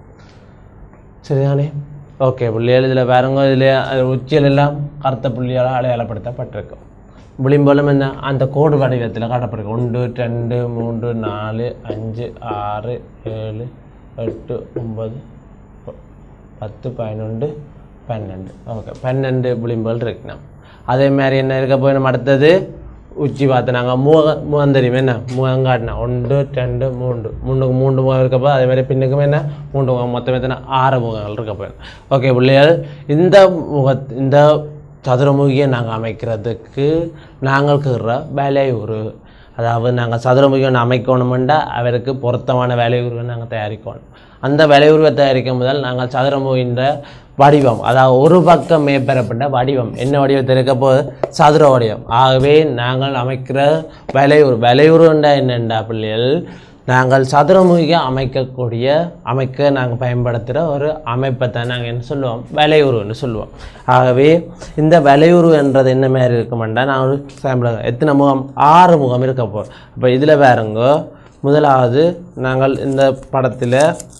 சரிதானே ஓகே புள்ளிகள் இதில் பாருங்க இதில் உச்சியில் எல்லாம் கருத்த புள்ளியால் அடையாளப்படுத்தப்பட்டிருக்கும் விளிம்பலும் என்ன அந்த கோடு வடிவத்தில் காட்டப்பட்டிருக்கு ஒன்று ரெண்டு மூன்று நாலு அஞ்சு ஆறு ஏழு எட்டு ஒன்பது ப- பத்து பதினொன்று பன்னெண்டு ஓகே பன்னெண்டு விளிம்புகள் இருக்கணும் அதே மாதிரி என்ன இருக்க போய் நம்ம அடுத்தது உச்சி பார்த்து நாங்கள் முக முகம் தெரியும் என்ன முகம் காட்டினா ஒன்று ரெண்டு மூன்று மூணுக்கு மூன்று முகம் இருக்கப்போ அதே மாதிரி பின்னுக்கும் என்ன மூன்று முகம் மொத்தம் எத்தனை ஆறு முகங்கள் இருக்க போயிடும் ஓகே பிள்ளைகள் இந்த முக இந்த சதுரமுகியை நாங்கள் அமைக்கிறதுக்கு நாங்கள் கீற வேலையுறு அதாவது நாங்கள் சதுரமுகி ஒன்று அமைக்கணுமெண்டா அவருக்கு பொருத்தமான வேலையுருவை நாங்கள் தயாரிக்கணும் அந்த வேலையுருவை தயாரிக்கும் முதல் நாங்கள் சதுரமுகின்ற வடிவம் அதாவது ஒரு பக்கம் மேற்பரப்பட்ட வடிவம் என்ன வடிவத்தில் இருக்க போது சதுர வடிவம் ஆகவே நாங்கள் அமைக்கிற வேலையுரு வேலையுருண்டா என்னண்டா பிள்ளைகள் நாங்கள் சதுரமுகியை அமைக்கக்கூடிய அமைக்க நாங்கள் பயன்படுத்துகிற ஒரு அமைப்பை தான் நாங்கள் என்ன சொல்லுவோம் வலையுருன்னு சொல்லுவோம் ஆகவே இந்த வலையுரு என்றது என்ன மாதிரி இருக்குமெண்டா நான் ஒரு சாம்பிள் எத்தனை முகம் ஆறு முகம் இருக்க போ அப்போ இதில் பாருங்க முதலாவது நாங்கள் இந்த படத்தில்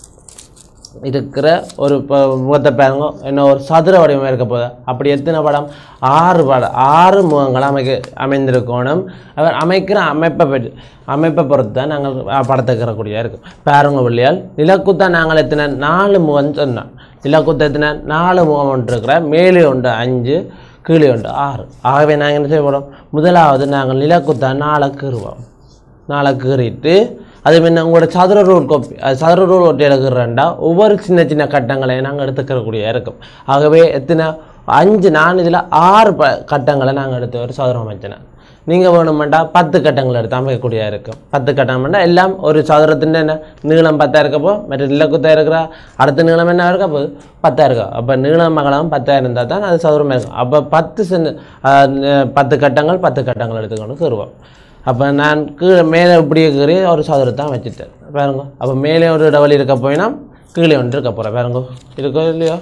இருக்கிற ஒரு ப- முகத்தை பாருங்க என்ன ஒரு சதுர வடிவமாக இருக்க போகுது அப்படி எத்தனை படம் ஆறு படம் ஆறு முகங்கள் அமைக்க அமைந்திருக்கணும் அவர் அமைக்கிற அமைப்பை பற்றி அமைப்பை பொறுத்து தான் நாங்கள் அஹ், படத்தை கீறக்கூடியதாக இருக்கும் பாருங்க பிள்ளையால் நிலக்குத்தான் நாங்கள் எத்தனை நாலு முகம் சொன்னோம் நிலக்குத்த எத்தனை நாலு முகம் ஒன்று இருக்கிற மேலே ஒன்று அஞ்சு கீழே ஒன்று ஆறு ஆகவே நாங்கள் என்ன செய்ய போகிறோம் முதலாவது நாங்கள் நிலக்குத்தான் நாளை கீறுவோம் நாளை கீறிட்டு அது முன்ன உங்களோட சதுர ரூல் கோப்பி அது சதுர ரூல் ஒட்டி எடுக்கிறேன்டா ஒவ்வொரு சின்ன சின்ன கட்டங்களை நாங்கள் எடுத்துக்கிறக்கூடிய இருக்கும் ஆகவே எத்தனை அஞ்சு நான் இதில் ஆறு ப கட்டங்களை நாங்கள் எடுத்து ஒரு சதுரம் அமைச்சினேன் நீங்கள் வேணுமெண்டா பத்து கட்டங்கள் எடுத்து அமைக்கக்கூடியதாக இருக்கும் பத்து கட்டம்னா எல்லாம் ஒரு சதுரத்தின் என்ன நீளம் பத்தா இருக்கப்போ மற்ற நிலக்குத்தா இருக்கிற அடுத்த நீளம் என்ன இருக்க போகுது பத்தா இருக்கும் அப்போ நீளம் மகளம் பத்தா இருந்தால் தான் அது சதுரமாக இருக்கும் அப்போ பத்து சென்ட் பத்து கட்டங்கள் பத்து கட்டங்கள் எடுத்துக்கொண்டு கீறுவோம் அப்போ நான் கீழே மேலே இப்படியே கீறி ஒரு சதுரத்தான் வச்சுட்டேன் பாருங்க அப்போ மேலே ஒரு இடவழி இருக்க போயினா கீழே ஒன்று இருக்க போகிறேன் பாருங்க இருக்கோ இல்லையோ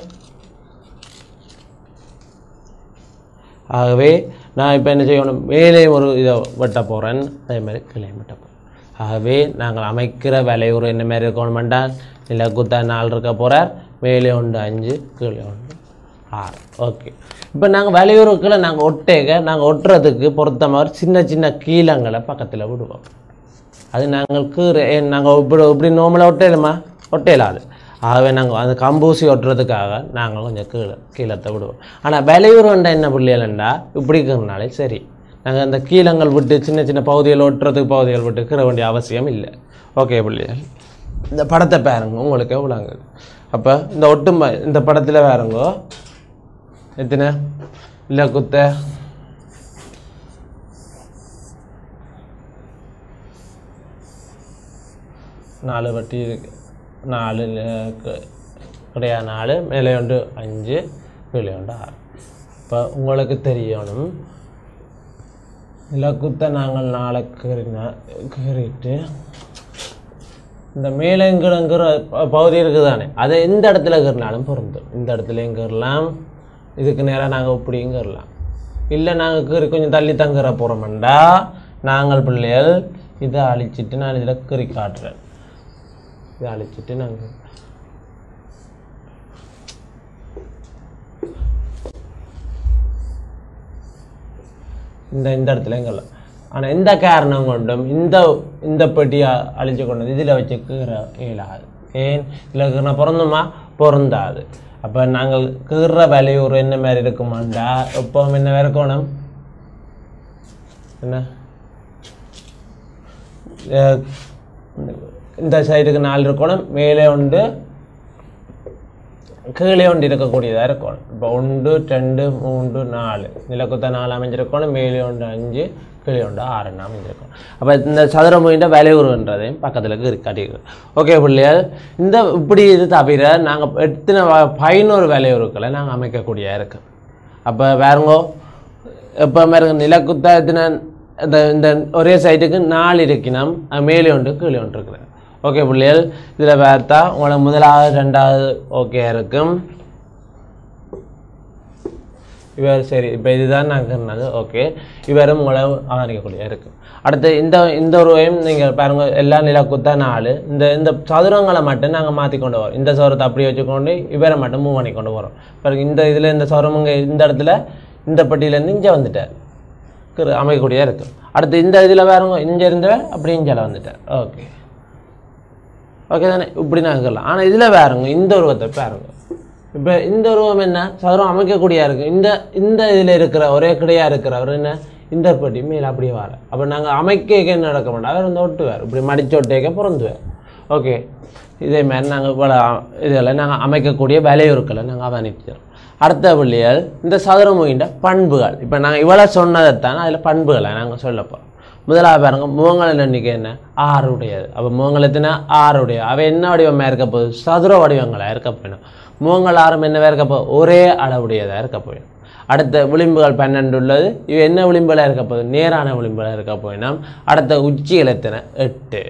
ஆகவே நான் இப்போ என்ன செய்யணும் மேலே ஒரு இதை வெட்ட போகிறேன் அதே மாதிரி கீழே வெட்ட போகிறேன் ஆகவே நாங்கள் அமைக்கிற விலையுறு என்ன மாதிரி இருக்கணுமென்றால் நிலக்குத்தா நாள் இருக்க போகிறார் மேலே ஒன்று அஞ்சு கீழே ஒன்று ஆறு ஓகே இப்போ நாங்கள் விலையுறுக்களை நாங்கள் ஒட்டேக நாங்கள் ஒட்டுறதுக்கு பொருத்தமாக ஒரு சின்ன சின்ன கீழங்களை பக்கத்தில் விடுவோம் அது நாங்கள் கீரை நாங்கள் இப்படி இப்படி நோமலாக ஒட்டையிலுமா ஒட்டையிலாது ஆகவே நாங்கள் அந்த கம்பூசி ஒட்டுறதுக்காக நாங்கள் கொஞ்சம் கீழே கீழத்தை விடுவோம் ஆனால் விலையுறண்டா என்ன பிள்ளைகளண்டா இப்படி இருக்கிறனாலே சரி நாங்கள் அந்த கீழங்கள் விட்டு சின்ன சின்ன பகுதிகள் ஒட்டுறதுக்கு பகுதிகள் விட்டு கீற வேண்டிய அவசியம் இல்லை ஓகே பிள்ளைகள் இந்த படத்தை பாருங்க உங்களுக்கு எவ்வளோங்க அப்போ இந்த ஒட்டும் ப- இந்த படத்தில் பாருங்க எத்தனை இல்லை குத்த நாலு வட்டி இருக்கு நாலு கிடையாது நாலு மேலே உண்டு அஞ்சு கீழே உண்டு ஆறு இப்போ உங்களுக்கு தெரியணும் இலக்குத்தை நாங்கள் நாளை கீறினா கீறிட்டு இந்த மேலங்கிற பகுதி இருக்குது தானே அதை எந்த இடத்துல கீறினாலும் பொருந்தும் இந்த இடத்துலையும் கீறலாம் இதுக்கு நேராக நாங்கள் இப்படியும் கீறலாம் இல்லை நாங்கள் கீறி கொஞ்சம் தள்ளி தங்குற போகிறோம்டா நாங்கள் பிள்ளைகள் இதை அழிச்சிட்டு நான் இதில் கீறி காட்டுறேன் இதை அழிச்சிட்டு நாங்கள் இந்த இந்த இடத்துல எங்கெல்லாம் ஆனால் எந்த காரணம் கொண்டும் இந்த இந்த பெட்டியை அழிச்சு கொண்டு வந்து இதில் வச்சு கீற இயலாது ஏன் இதில் கீறின பொருந்துமா பொருந்தாது அப்போ நாங்கள் கீற விலையூர் என்ன மாதிரி இருக்குமாண்டா எப்பவும் என்ன இருக்கணும் என்ன அஹ் இந்த சைடுக்கு நாலு இருக்கணும் மேலே உண்டு கீழே ஒன்று இருக்கக்கூடியதாக இருக்கணும் இப்போ ஒன்று ரெண்டு மூன்று நாலு நிலக்குத்த நாலு அமைஞ்சிருக்கணும் மேலே ஒன்று அஞ்சு கீழே ஒன்று ஆறுன்னு அமைஞ்சிருக்கணும் அப்போ இந்த சதுரமுகின்ற விலையுறுன்றதையும் பக்கத்தில் காட்டிக்கிறோம் ஓகே பிள்ளைகள் இந்த இப்படி இது தவிர நாங்கள் எத்தனை வ- பதினோரு விலையுறுக்களை நாங்கள் அமைக்கக்கூடிய இருக்கு அப்போ வேறுங்கோ எப்போ மாதிரி நிலக்குத்த எத்தனை இந்த இந்த ஒரே சைட்டுக்கு நாலு இருக்கணும் அது மேலே ஒன்று கீழே ஒன்று இருக்கிறேன் ஓகே பிள்ளைகள் இதில் பார்த்தா உங்களோட முதலாவது ரெண்டாவது ஓகே இருக்கும் இவர் சரி இப்போ இதுதான் நான் சொன்னது ஓகே இவரும் உங்களை அவதானிக்கக்கூடிய இருக்கு அடுத்து இந்த இந்த உருவையும் நீங்கள் பாருங்க எல்லா நிலக்குத்தா நாலு இந்த இந்த சதுரங்களை மட்டும் நாங்கள் மாற்றி கொண்டு வரோம் இந்த சதுரத்தை அப்படி வச்சுக்கொண்டு இவரை மட்டும் மூவ் பண்ணி கொண்டு வரோம் பாருங்க இந்த இதில் இந்த சதுரமுங்க இந்த இடத்துல இந்த பட்டியிலேருந்து இங்கே வந்துட்டார் கிரு- அமைக்கக்கூடிய இருக்கு அடுத்து இந்த இதில் பாருங்க இங்கே இருந்தவர் அப்படி இங்கே வந்துட்டார் ஓகே ஓகே தானே இப்படி நான் இருக்கலாம் ஆனால் இதில் பாருங்க இந்த உருவத்தை பாருங்க இப்போ இந்த உருவம் என்ன சதுரம் அமைக்கக்கூடியா இருக்கு இந்த இந்த இதில் இருக்கிற ஒரே கிடையா இருக்கிறவர் என்ன இந்த பட்டி மேலே அப்படியே வர அப்போ நாங்கள் அமைக்க என்ன நடக்க மாட்டோம் அவர் வந்து ஒட்டுவார் இப்படி மடிச்சு ஒட்டேக்க பிறந்துவார் ஓகே இதே மாதிரி நாங்கள் இவ்வளோ இதில் நாங்கள் அமைக்கக்கூடிய விலையுறுக்களை நாங்கள் அவதானிக்கிறோம் அடுத்த பிள்ளைகள் இந்த சதுரமுகின்ற பண்புகள் இப்போ நாங்கள் இவ்வளோ சொன்னதைத்தான் அதில் பண்புகளை நாங்கள் சொல்ல போகிறோம் முதலாவது பாருங்க முகங்களின் எண்ணிக்கை என்ன ஆறு உடையது அப்போ முகங்கள் எத்தனை ஆறு உடையது அவை என்ன வடிவமாக இருக்க போகுது சதுர வடிவங்களாக இருக்க போயிடும் முகங்கள் ஆறும் என்னவா இருக்க போகுது ஒரே அளவுடையதாக இருக்க போயிடும் அடுத்த விளிம்புகள் பன்னெண்டு உள்ளது இவை என்ன விளிம்புகளாக இருக்க போகுது நேரான விளிம்புகளாக இருக்க போயிடும் அடுத்த உச்சிகள் எத்தனை எட்டு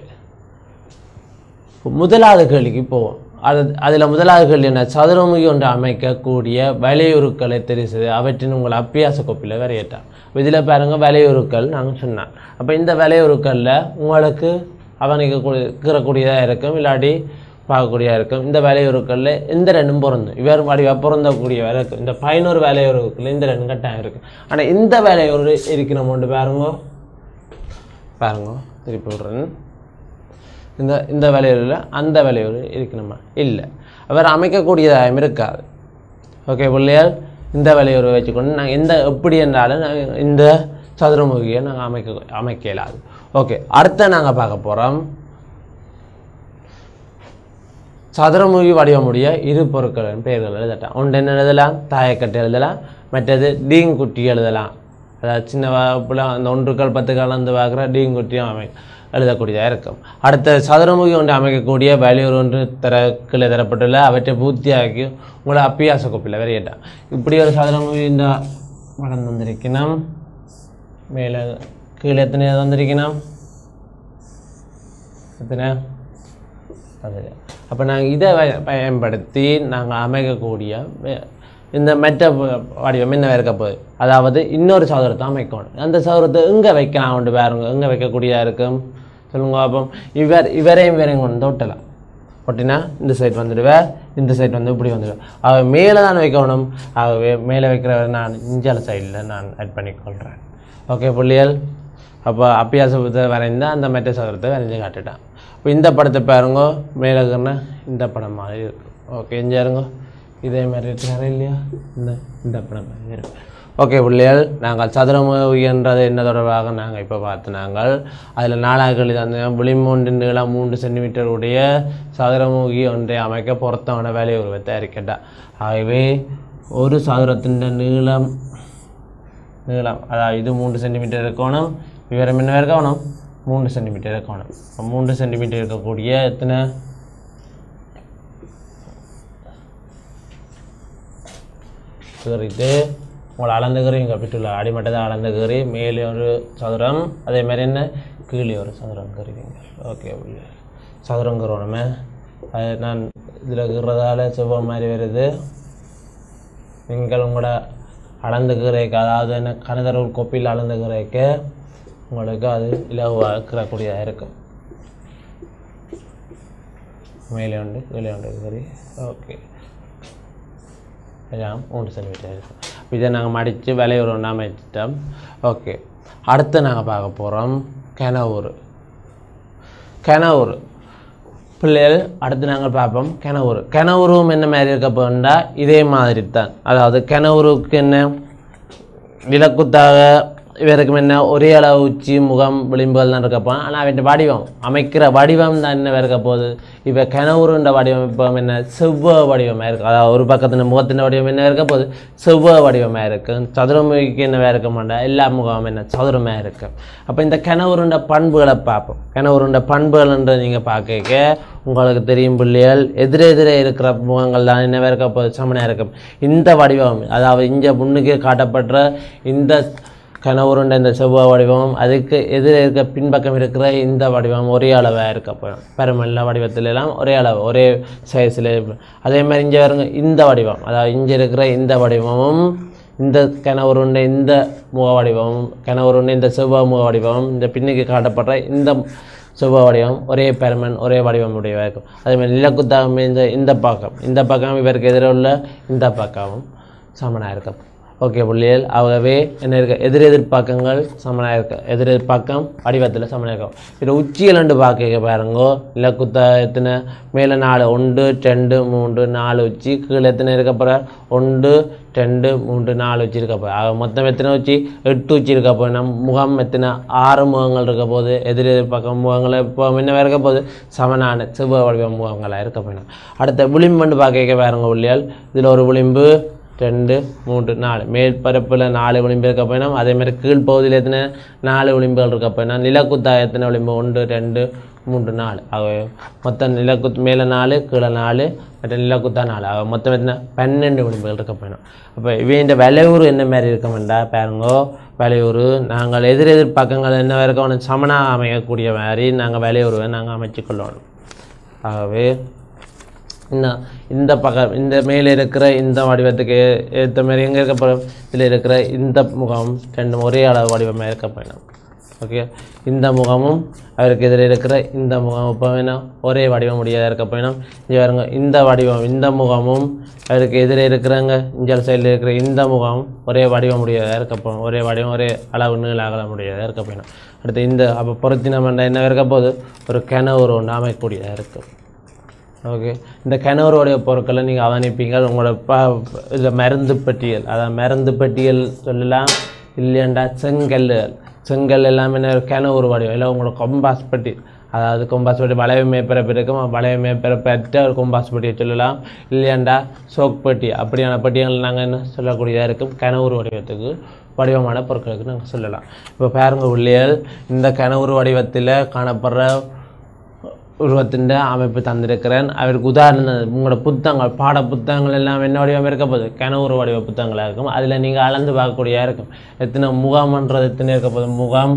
முதலாவது கேள்விக்கு போவோம் அது அதில் முதலாவது கேள்வி என்ன சதுரமுகி ஒன்று அமைக்கக்கூடிய வலையுருக்களை தெரியுது அவற்றின் உங்கள் அப்பியாச கோப்பில் வரையட்டான் இதில் பாருங்க வலையுருக்கள் நாங்கள் சொன்னோம் அப்போ இந்த வலையுருக்களில் உங்களுக்கு அவனிக்கக்கூடிய கீறக்கூடியதாக இருக்கும் இல்லாட்டி பார்க்கக்கூடியதாக இருக்கும் இந்த வலையுருக்களில் இந்த ரெண்டும் பொருந்தும் இவர் வடிவாக பொருந்தக்கூடியவா இருக்கும் இந்த பதினோரு வேலையுறவுக்குள்ள இந்த ரெண்டும் கட்டாயம் இருக்கும் ஆனால் இந்த வேலையுறு இருக்கிற மொண்டு பாருங்க பாருங்க திருப்பி விடுறேன் இந்த இந்த விலையூரில் அந்த விலையூர் இருக்கணுமா இல்லை அவர் அமைக்கக்கூடியதாகவும் இருக்காது ஓகே பிள்ளையார் இந்த விலையூரை வச்சுக்கொண்டு நாங்கள் எந்த எப்படி என்றாலும் நாங்கள் இந்த சதுரமுகியை நாங்கள் அமைக்க அமைக்க இயலாது ஓகே அடுத்த நாங்கள் பார்க்க போகிறோம் சதுரமுகி வடிவமுடைய இரு பொருட்களின் பெயர்கள் எழுதலாம் ஒன்று என்ன எழுதலாம் தாயக்கட்டு எழுதலாம் மற்றது டீங்குட்டி எழுதலாம் அதாவது சின்ன வகுப்பில் அந்த ஒன்றுக்கள் பத்து கலந்து பார்க்குற டீங்குட்டியும் அமை எழுதக்கூடியதாக இருக்கும் அடுத்த சதுரமுகி ஒன்று அமைக்கக்கூடிய வேலையூர் ஒன்று தர கீழே தரப்பட்டுள்ள அவற்றை பூர்த்தியாக்கி உங்களை அப்பியாச கோப்பில் வரையட்டான் இப்படி ஒரு சதுரமுகி இந்த படம் தந்திருக்கணும் மேலே கீழே எத்தனை தந்திருக்கணும் எத்தனை அது அப்போ நாங்கள் இதை வ- பயன்படுத்தி நாங்கள் அமைக்கக்கூடிய வே- இந்த மெட்ட வ- வடிவம் என்ன இருக்க போகுது அதாவது இன்னொரு சதுரத்தை அமைக்கணும் அந்த சதுரத்தை எங்கே வைக்கலாம் கொண்டு பாருங்க எங்கே வைக்கக்கூடியதாக இருக்கும் சொல்லுங்க அப்போ இவர் இவரையும் இவரையும் கொண்டு ஒட்டலாம் ஒட்டினா இந்த சைட் வந்துடுவேன் இந்த சைட் வந்து இப்படி வந்துடுவேன் அவ மேலே தான் வைக்கணும் ஆகவே மேலே வைக்கிறவர் நான் இஞ்சால சைடில் நான் ஆட் பண்ணிக்கொள்கிறேன் ஓகே புள்ளியல் அப்போ அப்பியாசத்தை வரைந்தா அந்த மெட்ட சதுரத்தை வரைஞ்சி காட்டுட்டான் இப்போ இந்த படத்தை பாருங்க மேலே இருக்கிற இந்த படம் மாதிரி இருக்கு ஓகே இங்கே இருங்க இதே மாதிரி இருக்கிறாரு இல்லையா இந்த இந்த படம் மாதிரி இருக்கு ஓகே பிள்ளைகள் நாங்கள் சதுரமுகின்றது என்ன தொடர்பாக நாங்கள் இப்போ பார்த்து நாங்கள் அதில் நாலாவது கேள்வி தந்த விளிமூன்று நீளம் மூன்று சென்டிமீட்டர் உடைய சதுரமுகி ஒன்றை அமைக்க பொருத்தமான வேலை உருவத்தை அறிக்கட்டா ஆகவே ஒரு சதுரத்தின் நீளம் நீளம் அதாவது இது மூன்று சென்டிமீட்டர் இருக்கணும் விவரம் என்ன இருக்கணும் மூன்று சென்டிமீட்டர் இருக்கணும் அப்ப மூன்று சென்டிமீட்டர் இருக்கக்கூடிய எத்தனை கீறிட்டு உங்களை அளந்த கீறி இங்கே பிட்டுள்ள அடிமட்டத்தை அளந்த கீறி மேலே ஒரு சதுரம் அதே மாதிரி என்ன கீழே ஒரு சதுரம் கீறிங்க ஓகே சதுரம் கீறணுமே அது நான் இதில் கீறதால செவ்வம் மாதிரி வருது நீங்கள் உங்களோட அளந்து கீரைக்கு அதாவது என்ன கனதரவு கொப்பியில் அளந்து கீரைக்கு உங்களுக்கு அது இலகுவாக கீறக்கூடியதாக இருக்கும் மேலே உண்டு கீழே உண்டு கீறி ஓகே எல்லாம் மூன்று சென்டிமீட்டர் இருக்கும் அப்ப இதை நாங்கள் மடித்து விலையுறவு அமைச்சிட்டோம் ஓகே அடுத்து நாங்கள் பார்க்க போகிறோம் கெனவூர் கெனவூர் பிள்ளைகள் அடுத்து நாங்கள் பார்ப்போம் கெனவூர் கெனவூரும் என்ன மாதிரி இருக்க போண்டா இதே மாதிரி தான் அதாவது கெனவூருக்கு என்ன விலக்குத்தாக இவருக்கும் என்ன ஒரே அளவு உச்சி முகம் விளிம்புகள் தான் இருக்கப்போ ஆனால் அவன் வடிவம் அமைக்கிற வடிவம் தான் என்ன இருக்க போகுது இப்போ கனவுருண்ட வடிவம் இப்போ என்ன செவ்வ வடிவமாக இருக்குது அதாவது ஒரு பக்கத்தின் முகத்தின் வடிவம் என்ன இருக்க போகுது செவ்வ வடிவமாக இருக்குது சதுரமுகிக்கு என்னவா இருக்க மாட்டா எல்லா முகம் என்ன சதுரமாக இருக்கு அப்போ இந்த கனவுருண்ட பண்புகளை பார்ப்போம் கனவுருண்ட பண்புகள்ன்ற நீங்கள் பார்க்க உங்களுக்கு தெரியும் பிள்ளைகள் எதிரெதிரே இருக்கிற முகங்கள் தான் என்ன இருக்க போகுது சமனாக இருக்கும் இந்த வடிவம் அதாவது இங்கே முன்னுக்கு காட்டப்படுற இந்த கனவுருண்ட இந்த செவ்வாய் வடிவம் அதுக்கு எதிரே இருக்க பின்பக்கம் இருக்கிற இந்த வடிவம் ஒரே அளவாக இருக்கப்படும் பெருமெல்ல வடிவத்துல எல்லாம் ஒரே அளவு ஒரே சைஸில் அதே மாதிரி இங்கே வருங்க இந்த வடிவம் அதாவது இங்கே இருக்கிற இந்த வடிவமும் இந்த கனவுருண்ட இந்த முக வடிவமும் கனவுருண்ட இந்த செவ்வாய் முக வடிவமும் இந்த பின்னுக்கு காட்டப்படுற இந்த செவ்வாய் வடிவம் ஒரே பெருமன் ஒரே வடிவம் உடையதாக இருக்கும் அதே மாதிரி நிலக்குத்தாகம் இந்த இந்த பக்கம் இந்த பக்கம் இவருக்கு எதிரே உள்ள இந்த பக்கமும் சமனாக இருக்கும் ஓகே புள்ளியல் ஆகவே என்ன இருக்க எதிர் எதிர் பக்கங்கள் சமனாக இருக்க எதிர் எதிர் பக்கம் வடிவத்தில் சமனாக இருக்கும் இது உச்சியில் ரெண்டு பார்க்க பாருங்கோ இல்லை குத்த எத்தனை மேலே நாலு ஒன்று ரெண்டு மூன்று நாலு உச்சி கீழே எத்தனை இருக்க போகிற ஒன்று ரெண்டு மூன்று நாலு உச்சி இருக்க போகுது ஆக மொத்தம் எத்தனை உச்சி எட்டு உச்சி இருக்க போகுது நம் முகம் எத்தனை ஆறு முகங்கள் இருக்க போகுது எதிர் எதிர் பக்கம் முகங்கள் இப்போ என்ன இருக்க போகுது சமனான செவ்வ வடிவ முகங்களாக இருக்க போயிடும் அடுத்த விளிம்புன்னு பார்க்க பாருங்க புள்ளியால் இதில் ஒரு விளிம்பு ரெண்டு மூன்று நாலு மேல் பரப்பில் நாலு விளிம்பு இருக்க போயிடும் அதே மாதிரி கீழ்ப்பகுதியில் எத்தனை நாலு விளிம்புகள் இருக்க போயிடும் நிலக்குத்தா எத்தனை விளிம்பு ஒன்று ரெண்டு மூன்று நாலு ஆக மொத்தம் நிலக்குத் மேலே நாலு கீழே நாலு மற்ற நிலக்குத்தா நாலு ஆக மொத்தம் எத்தனை பன்னெண்டு விளிம்புகள் இருக்க போயிடும் அப்போ இவன் விளையூர் என்ன மாதிரி இருக்கமெண்டா பாருங்கோ விளையூர் நாங்கள் எதிர் எதிர் பக்கங்கள் என்ன இருக்கணும் சமனாக அமையக்கூடிய மாதிரி நாங்கள் விளையூரை நாங்கள் அமைச்சு கொள்ளணும் ஆகவே இந்த இந்த பக்கம் இந்த மேலே இருக்கிற இந்த வடிவத்துக்கு ஏற்ற மாதிரி எங்கே இருக்க போகிறோம் இதில் இருக்கிற இந்த முகம் ரெண்டும் ஒரே அளவு வடிவமாக இருக்க போயிடும் ஓகே இந்த முகமும் அவருக்கு எதிரே இருக்கிற இந்த முகம் இப்போ வேணும் ஒரே வடிவம் முடியாத இருக்க போயிடும் இங்கே பாருங்க இந்த வடிவம் இந்த முகமும் அவருக்கு எதிரே இருக்கிறாங்க இஞ்சல் சைடில் இருக்கிற இந்த முகம் ஒரே வடிவம் முடியாத இருக்க போகும் ஒரே வடிவம் ஒரே அளவு நீள அகல முடியாத இருக்க போயிடும் அடுத்து இந்த அப்போ பொருத்தினம் என்ன இருக்க போகுது ஒரு கிணறு ஒன்று அமைக்கக்கூடியதாக இருக்குது ஓகே இந்த கிணறுடைய பொருட்களை நீங்கள் அவதானிப்பீங்க உங்களோட ப இதில் மருந்து பட்டியல் அதான் மருந்து பட்டியல் சொல்லலாம் இல்லையாண்டா செங்கல்லுகள் செங்கல் எல்லாமே என்ன கிணறு வடிவம் இல்லை உங்களோட கொம்பாஸ் பட்டி அதாவது கொம்பாஸ் பட்டி வளைவு மேற்பரப்பு இருக்கும் வளைவு மேற்பரப்பற்ற ஒரு கொம்பாஸ் பட்டியை சொல்லலாம் இல்லையாண்டா சோக் பட்டி அப்படியான பட்டியல் நாங்கள் என்ன சொல்லக்கூடியதாக இருக்கும் கிணறு வடிவத்துக்கு வடிவமான பொருட்களுக்கு நாங்கள் சொல்லலாம் இப்போ பாருங்க உள்ளியல் இந்த கிணறு வடிவத்தில் காணப்படுற உருவத்தின் அமைப்பு தந்திருக்கிறேன் அவருக்கு உதாரணம் உங்களோட புத்தகங்கள் பாட புத்தகங்கள் எல்லாம் என்ன வடிவம் இருக்க போகுது கனவுரு வடிவ புத்தகங்களாக இருக்கும் அதில் நீங்கள் அளந்து பார்க்கக்கூடியதாக இருக்கும் எத்தனை முகாம்ன்றது எத்தனை இருக்க போகுது முகாம்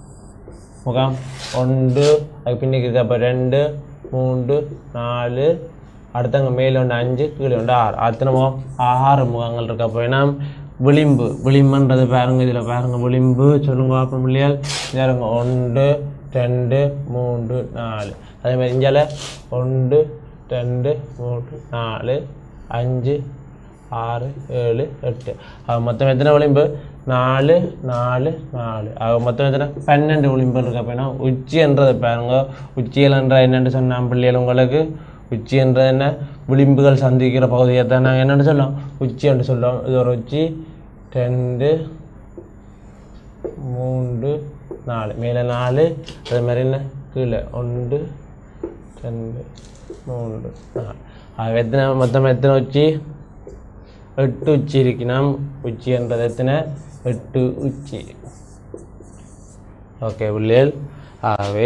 முகாம் ஒன்று அதுக்கு பின்னுக்கு இருக்கப்போ ரெண்டு மூன்று நாலு அடுத்தவங்க மேலே ஒன்று அஞ்சு கீழே ஒன்று ஆறு அத்தனை முகம் ஆறு முகங்கள் இருக்க போயினா விளிம்பு விளிம்புன்றது பாருங்க இதில் பாருங்க விளிம்பு சொல்லுங்க பார்ப்போம் இல்லையா பாருங்க ஒன்று ரெண்டு மூன்று நாலு அதே மாதிரி இந்தியாவில் ஒன்று ரெண்டு மூன்று நாலு அஞ்சு ஆறு ஏழு எட்டு ஆக மொத்தம் எத்தனை விளிம்பு நாலு நாலு நாலு ஆக மொத்தம் எத்தனை பன்னெண்டு விளிம்பு இருக்கு அப்படின்னா உச்சின்றதை பாருங்க உச்சியல்ன்ற என்னென்னு சொன்னான் பிள்ளைகள் உங்களுக்கு உச்சி என்ற என்ன விளிம்புகள் சந்திக்கிற பகுதியை தான் நாங்கள் என்னென்னு சொல்லுவோம் உச்சி என்று சொல்லுவோம் இது ஒரு உச்சி ரெண்டு மூன்று நாலு மேலே நாலு அதே மாதிரி என்ன கீழே ஒன்று ரெண்டு மூன்று நாலு ஆக எத்தனை மொத்தம் எத்தனை உச்சி எட்டு உச்சி இருக்கணும் உச்சின்றது எத்தனை எட்டு உச்சி ஓகே பிள்ளைகள் ஆகவே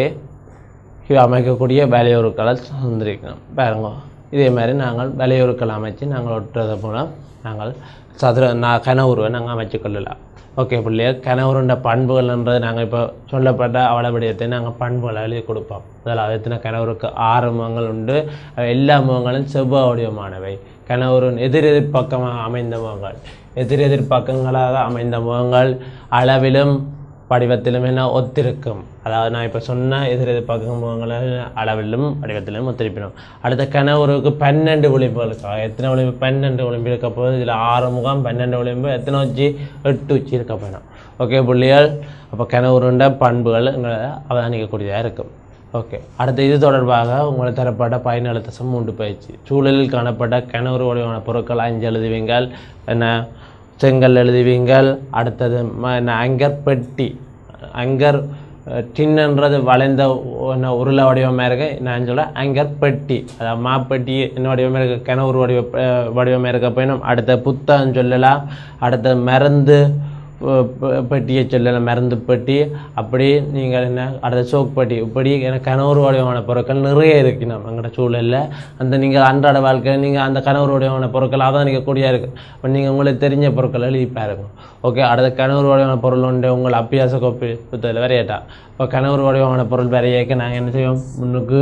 இது அமைக்கக்கூடிய வேலையுறுக்களை தந்திருக்கணும் பாருங்க இதே மாதிரி நாங்கள் வேலையுறுக்கள் அமைச்சு நாங்கள் ஒட்டுறது மூலம் நாங்கள் சதுர நான் கனவுருவை நாங்கள் அமைச்சு கொள்ளலாம் ஓகே பிள்ளையர் கனவுருண்ட பண்புகள்ன்றது நாங்கள் இப்போ சொல்லப்பட்ட அவள விடயத்தை நாங்கள் பண்புகளை எழுதி கொடுப்போம் அதில் எத்தனை கனவுருக்கு ஆறு முகங்கள் உண்டு அவை எல்லா முகங்களும் செவ்வாய் வடிவமானவை கனவுரின் எதிர் எதிர் பக்கமாக அமைந்த முகங்கள் எதிர் எதிர் பக்கங்களாக அமைந்த முகங்கள் அளவிலும் வடிவத்திலும் என்ன ஒத்திருக்கும் அதாவது நான் இப்போ சொன்ன எதிர் எதிர் பக்க முகங்களை அளவிலும் வடிவத்திலும் ஒத்திருப்பினோம் அடுத்த கனவுருக்கு பன்னெண்டு விளிம்புகள் இருக்கா எத்தனை விளிம்பு பன்னெண்டு விளிம்பு இருக்க போகுது இதில் ஆறு முகம் பன்னெண்டு விளிம்பு எத்தனை உச்சி எட்டு உச்சி இருக்க போயிடும் ஓகே புள்ளிகள் அப்போ கனவுருண்ட பண்புகள் எங்களை அவதானிக்கக்கூடியதாக இருக்கும் ஓகே அடுத்து இது தொடர்பாக உங்களுக்கு தரப்பட்ட பயனழுத்த மூன்று பயிற்சி சூழலில் காணப்பட்ட கிணறு வடிவான பொருட்கள் அஞ்சு எழுதுவீங்கள் என்ன செங்கல் எழுதுவீங்கள் அடுத்தது ம- என்ன அங்கர் பெட்டி அங்கர் அஹ், டின்ன்றது வளைந்த ஒ- என்ன உருளை வடிவமாக இருக்கு நான் சொல்ல அங்கர் பெட்டி அதாவது மாப்பெட்டி என்ன வடிவமாக இருக்கு கிணறு வடிவ அஹ், வடிவமாக இருக்க போயினும் அடுத்த புத்தகம் சொல்லலாம் அடுத்த மருந்து பெ- பெ- பெட்டியை சொல்லலாம் மருந்து பெட்டி அப்படி நீங்கள் என்ன அடுத்த சோக் பெட்டி இப்படி எனக்கு கனவுரு வடிவமான பொருட்கள் நிறைய இருக்கு நம்ம எங்களோட சூழலில் அந்த நீங்கள் அன்றாட வாழ்க்கையில் நீங்கள் அந்த கனவுரு வடிவமான பொருட்கள் அதான் நீங்கள் கூடியா இருக்கு இப்போ நீங்கள் உங்களுக்கு தெரிஞ்ச பொருட்களை எழுதி பாருங்க ஓகே அடுத்த கனவுரு வடிவமான பொருள் உண்டு உங்கள் அப்பியாச கோப்பி புத்தகத்தில் வரையட்டா இப்போ கனவுரு வடிவமான பொருள் வரையக்க நாங்கள் என்ன செய்வோம் முன்னுக்கு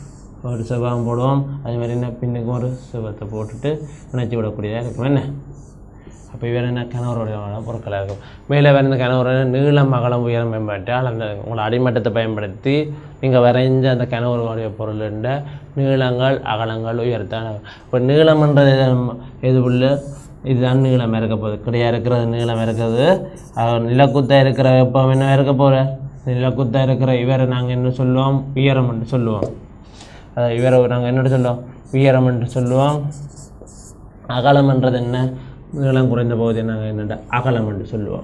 ஒரு செவ்வாயம் போடுவோம் அதே மாதிரி என்ன பின்னுக்கு ஒரு செவ்வத்தை போட்டுட்டு இணைச்சி விடக்கூடியதாக இருக்கும் என்ன அப்போ இவர் என்ன கணவருடைய பொருட்களாக இருக்கும் மேலே வரைந்த கணவரோட நீளம் அகலம் உயரம் மேம்பட்டால் அந்த உங்களோட அடிமட்டத்தை பயன்படுத்தி நீங்கள் வரைஞ்ச அந்த கணவருடைய பொருளுண்ட நீளங்கள் அகலங்கள் உயர்த்தான இப்போ நீளம்ன்றது எது- எது உள்ள இதுதான் நீளம் இருக்க போகுது கிடையா இருக்கிறது நீளம் இருக்கிறது அஹ் நிலக்குத்தா இருக்கிற இப்போ என்ன இருக்க போகிற நிலக்குத்தா இருக்கிற இவரை நாங்கள் என்ன சொல்லுவோம் உயரம் என்று சொல்லுவோம் அதாவது இவரை நாங்கள் என்னென்னு சொல்லுவோம் உயரம் என்று சொல்லுவோம் அகலம்ன்றது என்ன நீளம் குறைந்த போது நாங்கள் என்னென்ன அகலம் என்று சொல்லுவோம்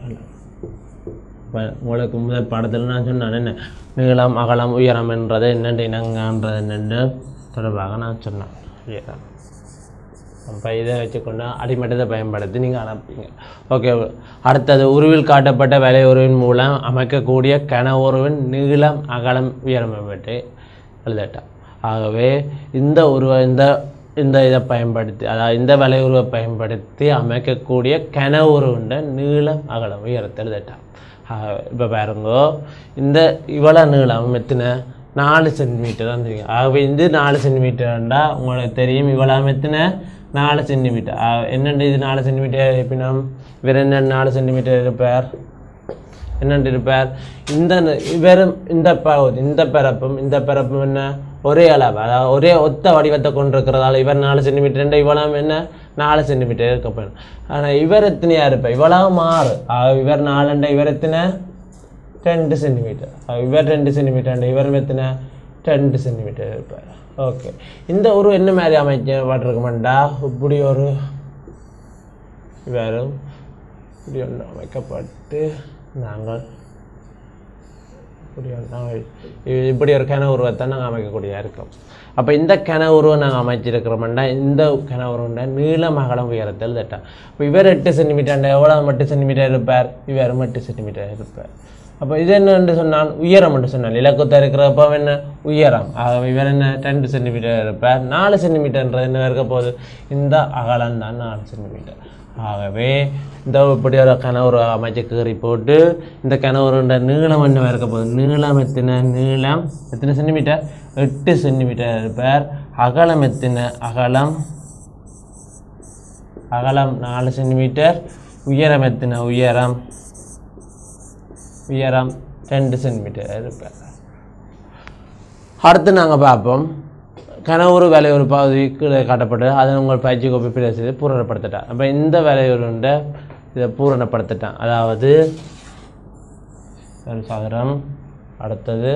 இப்போ உங்களுக்கு முதல் பாடத்தில் நான் சொன்னேன் என்ன நீளம் அகலம் உயரம் என்றது என்னென்று இனங்கன்றது என்னென்று தொடர்பாக நான் சொன்னேன் உயரம் அப்போ இதை வச்சுக்கொண்டு அடிமட்டத்தை பயன்படுத்தி நீங்கள் அனுப்புங்க ஓகே அடுத்தது உருவில் காட்டப்பட்ட வேலை உருவின் மூலம் அமைக்கக்கூடிய கன உருவின் நீளம் அகலம் உயரம் பற்றி எழுதட்டா ஆகவே இந்த உருவ இந்த இந்த இதை பயன்படுத்தி அதாவது இந்த வலை உருவை பயன்படுத்தி அமைக்கக்கூடிய கன உருவுண்ட நீளம் அகலம் உயரத்தை எழுதட்டா இப்போ பாருங்க இந்த இவ்வளோ நீளம் எத்தனை நாலு சென்டிமீட்டர் தான் தெரியும் ஆகவே இந்த நாலு சென்டிமீட்டர்ண்டா உங்களுக்கு தெரியும் இவ்வளோ எத்தனை நாலு சென்டிமீட்டர் என்னண்டு இது நாலு சென்டிமீட்டர் எப்படின்னா இவர் என்ன நாலு சென்டிமீட்டர் இருப்பார் என்னண்டு இருப்பார் இந்த இவரும் இந்த பகுதி இந்த பரப்பும் இந்த பரப்பும் என்ன ஒரே அளவு அதாவது ஒரே ஒத்த வடிவத்தை கொண்டிருக்கிறதால இவர் நாலு சென்டிமீட்டர் இவ்வளவு என்ன நாலு சென்டிமீட்டர் இருக்க போயிடும் ஆனால் இவர் எத்தனையா இருப்பார் இவ்வளவு மாறு ஆக இவர் நாலுண்ட இவர் எத்தனை ரெண்டு சென்டிமீட்டர் இவர் ரெண்டு சென்டிமீட்டர் இவர் எத்தனை ரெண்டு சென்டிமீட்டர் இருப்பார் ஓகே இந்த ஒரு என்ன மாதிரி அமைக்கப்பட்டிருக்குமெண்டா இப்படி ஒரு இவரும் இப்படி ஒன்று அமைக்கப்பட்டு நாங்கள் இப்படி ஒரு நாங்கள் இ- இப்படி ஒரு கன உருவத்தை நாங்கள் அமைக்கக்கூடியதாக இருக்கோம் அப்போ இந்த கன உருவம் நாங்கள் அமைச்சிருக்கிறோம்டா இந்த கன உருவம்டா நீளம் அகலம் உயரத்தில் தட்டா இப்போ இவர் எட்டு சென்டிமீட்டர் எவ்வளோ எட்டு சென்டிமீட்டர் இருப்பார் இவரும் எட்டு சென்டிமீட்டர் இருப்பார் அப்போ இது என்னன்னு சொன்னால் உயரம் என்று சொன்னால் இலக்கத்தை இருக்கிறப்ப என்ன உயரம் ஆகவே இவர் என்ன ரெண்டு சென்டிமீட்டர் இருப்பார் நாலு சென்டிமீட்டர்ன்றது என்ன இருக்க போகுது இந்த அகலம் தான் நாலு சென்டிமீட்டர் ஆகவே இந்த இப்படி ஒரு கணவர் அமைச்சு கீறி போட்டு இந்த கணவருண்ட நீளம் என்ன இருக்க போகுது நீளம் எத்தனை நீளம் எத்தனை சென்டிமீட்டர் எட்டு சென்டிமீட்டர் இருப்பார் அகலம் எத்தனை அகலம் அகலம் நாலு சென்டிமீட்டர் உயரம் எத்தனை உயரம் உயரம் ரெண்டு சென்டிமீட்டர் இருப்பார் அடுத்து நாங்கள் பார்ப்போம் கனவுரு வேலையூர் பகுதி கீழே காட்டப்பட்டது அதை உங்கள் பயிற்சி கோப்பி பிரசி பூரணப்படுத்திட்டான் அப்போ இந்த வேலையூருண்ட இதை பூரணப்படுத்திட்டான் அதாவது ஒரு சதுரம் அடுத்தது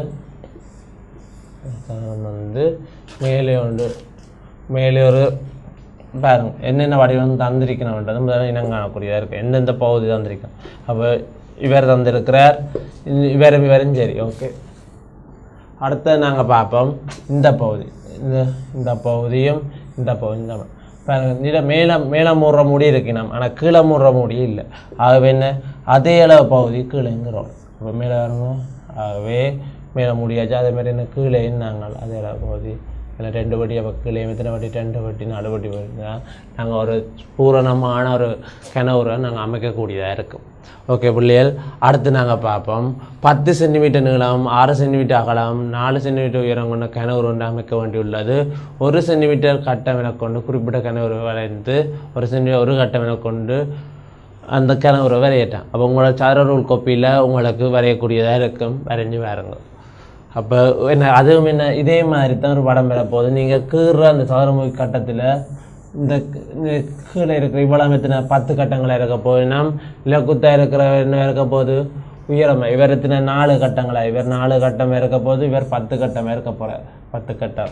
சதுரம் வந்து மேலே உண்டு மேலே ஒரு பாருங்க என்னென்ன வடிவம் தந்திருக்கணும்ன்றது முதல்ல இனம் காணக்கூடியதாக இருக்குது எந்தெந்த பகுதி தந்திருக்கணும் அப்போ இவர் தந்திருக்கிறார் இந்த- இவரும் இவரும் சரி ஓகே அடுத்து நாங்கள் பார்ப்போம் இந்த பகுதி இந்த இந்த பகுதியும் இந்த பகுதி இந்த ப- பாருங்க நில மேலே மேலே மூடுற முடி இருக்கணும் ஆனால் கீழே மூடுற முடி இல்லை ஆகவே என்ன அதே அளவு பகுதி கீழேங்கிறோம் அப்போ மேலே வரணும் ஆகவே மேலே முடியாச்சு அதே மாதிரி என்ன கீழே நாங்கள் அதே போகுது இல்லை ரெண்டு வட்டி அப்போ கீழே எத்தனை வட்டி ரெண்டு வட்டி நாலு வட்டி வருதுன்னா நாங்கள் ஒரு பூரணமான ஒரு கிணவுரை நாங்கள் அமைக்கக்கூடியதாக இருக்கும் ஓகே பிள்ளைகள் அடுத்து நாங்கள் பார்ப்போம் பத்து சென்டிமீட்டர் நீளம் ஆறு சென்டிமீட்டர் அகலம் நாலு சென்டிமீட்டர் உயரம் கொண்ட கிணறு ஒன்று அமைக்க வேண்டியுள்ளது ஒரு சென்டிமீட்டர் கட்டமென கொண்டு குறிப்பிட்ட கிணறு வரைந்து ஒரு சென்டிமீட்டர் ஒரு கட்டமென கொண்டு அந்த கிணறு வரையிட்டேன் அப்போ உங்களோட சதுர ரூல் கோப்பியில் உங்களுக்கு வரையக்கூடியதாக இருக்கும் வரைஞ்சி பாருங்க அப்போ என்ன அதுவும் என்ன இதே மாதிரி தான் ஒரு படம் பெற போகுது நீங்கள் கீறுற அந்த சதுரமுகி கட்டத்தில் இந்த க- இந்த கீழே இருக்கிற இவ்வளவு எத்தனை பத்து கட்டங்களாக இருக்க போகுது நாம் இலக்குத்தா இருக்கிற என்ன இருக்க போகுது உயரமா இவர் எத்தனை நாலு கட்டங்களா இவர் நாலு கட்டம் இருக்க போது இவர் பத்து கட்டம் இருக்க போகிறார் பத்து கட்டம்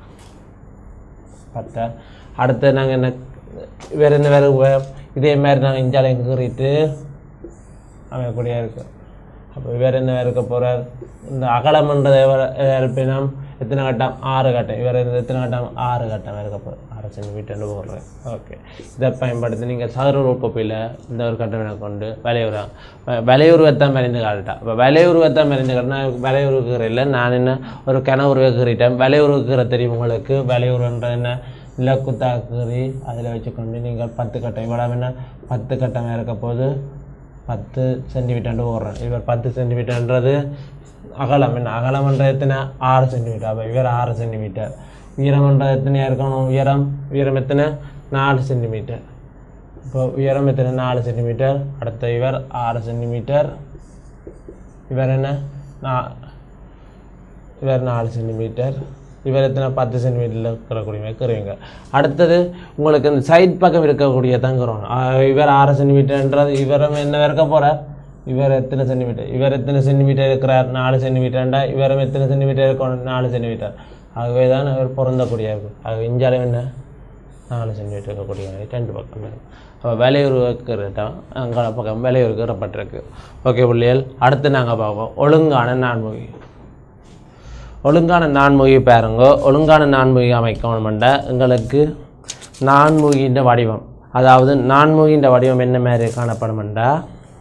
பத்தை அடுத்து நாங்கள் என்ன வேறு என்ன வேறு வே- இதே மாதிரி நாங்கள் இஞ்சாலையும் கீறிட்டு அமையக்கூடிய இருக்கு அப்போ வேறு என்ன இருக்க போகிறார் இந்த அகலம்ன்றதை இருப்பினம் எத்தனை கட்டம் ஆறு கட்டம் இவர் இந்த எத்தனை கட்டம் ஆறு கட்டம் இருக்க போகிறார் ஆறு சென்டிமீட்டர் போடுறேன் ஓகே இதை பயன்படுத்தி நீங்கள் சதுர கோப்பையில் இந்த ஒரு கட்டணை கொண்டு விலையுறாங்க விலையுருவத்தான் மறைந்து காட்டுட்டேன் இப்போ விலையுருவத்தான் மறைந்து காட்டினா விலையுருவுக்கிற இல்லை நான் என்ன ஒரு கிணவுருவை கீறிட்டேன் விலையுருவுக்கிற தெரியும் உங்களுக்கு விலையுருன்ற என்ன இலக்குத்தா கீறி அதில் வச்சுக்கொண்டு நீங்கள் பத்து கட்டம் இவ்வளவு என்ன பத்து கட்டம் இருக்க போது பத்து சென்டிமீட்டர் போடுறேன் இவர் பத்து சென்டிமீட்டர்ன்றது அகலம் என்ன அகலம்ன்றது எத்தனை ஆறு சென்டிமீட்டர் அப்போ இவர் ஆறு சென்டிமீட்டர் உயரம்ன்றது எத்தனையாக இருக்கணும் உயரம் உயரம் எத்தனை நாலு சென்டிமீட்டர் இப்போ உயரம் எத்தனை நாலு சென்டிமீட்டர் அடுத்த இவர் ஆறு சென்டிமீட்டர் இவர் என்ன நா இவர் நாலு சென்டிமீட்டர் இவர் எத்தனை பத்து சென்டிமீட்டரில் இருக்கிறக்கூடிய இருக்கிறவங்க அடுத்தது உங்களுக்கு இந்த சைட் பக்கம் இருக்கக்கூடிய தங்குறோம் இவர் ஆறு சென்டிமீட்டர்ன்றது இவரும் என்ன இருக்க போகிறார் இவர் எத்தனை சென்டிமீட்டர் இவர் எத்தனை சென்டிமீட்டர் இருக்கிறார் நாலு சென்டிமீட்டர்ண்டா இவரும் எத்தனை சென்டிமீட்டர் இருக்கணும் நாலு சென்டிமீட்டர் ஆகவே தான் அவர் பொருந்தக்கூடிய இருக்கும் ஆகவே இஞ்சாலும் என்ன நாலு சென்டிமீட்டர் இருக்கக்கூடிய மாதிரி ரெண்டு பக்கம் இருக்கும் அப்போ விலையுருவக்கிறதான் அங்கே பக்கம் விலையுறுக்கப்பட்டிருக்கு ஓகே பிள்ளைகள் அடுத்து நாங்கள் பார்ப்போம் ஒழுங்கான நான்முகி ஒழுங்கான நான்முகி பாருங்க ஒழுங்கான நான்முகி அமைக்கணுமெண்டா எங்களுக்கு நான்முகின்ற வடிவம் அதாவது நான்முகின்ற வடிவம் என்ன மாதிரி காணப்படுமெண்டா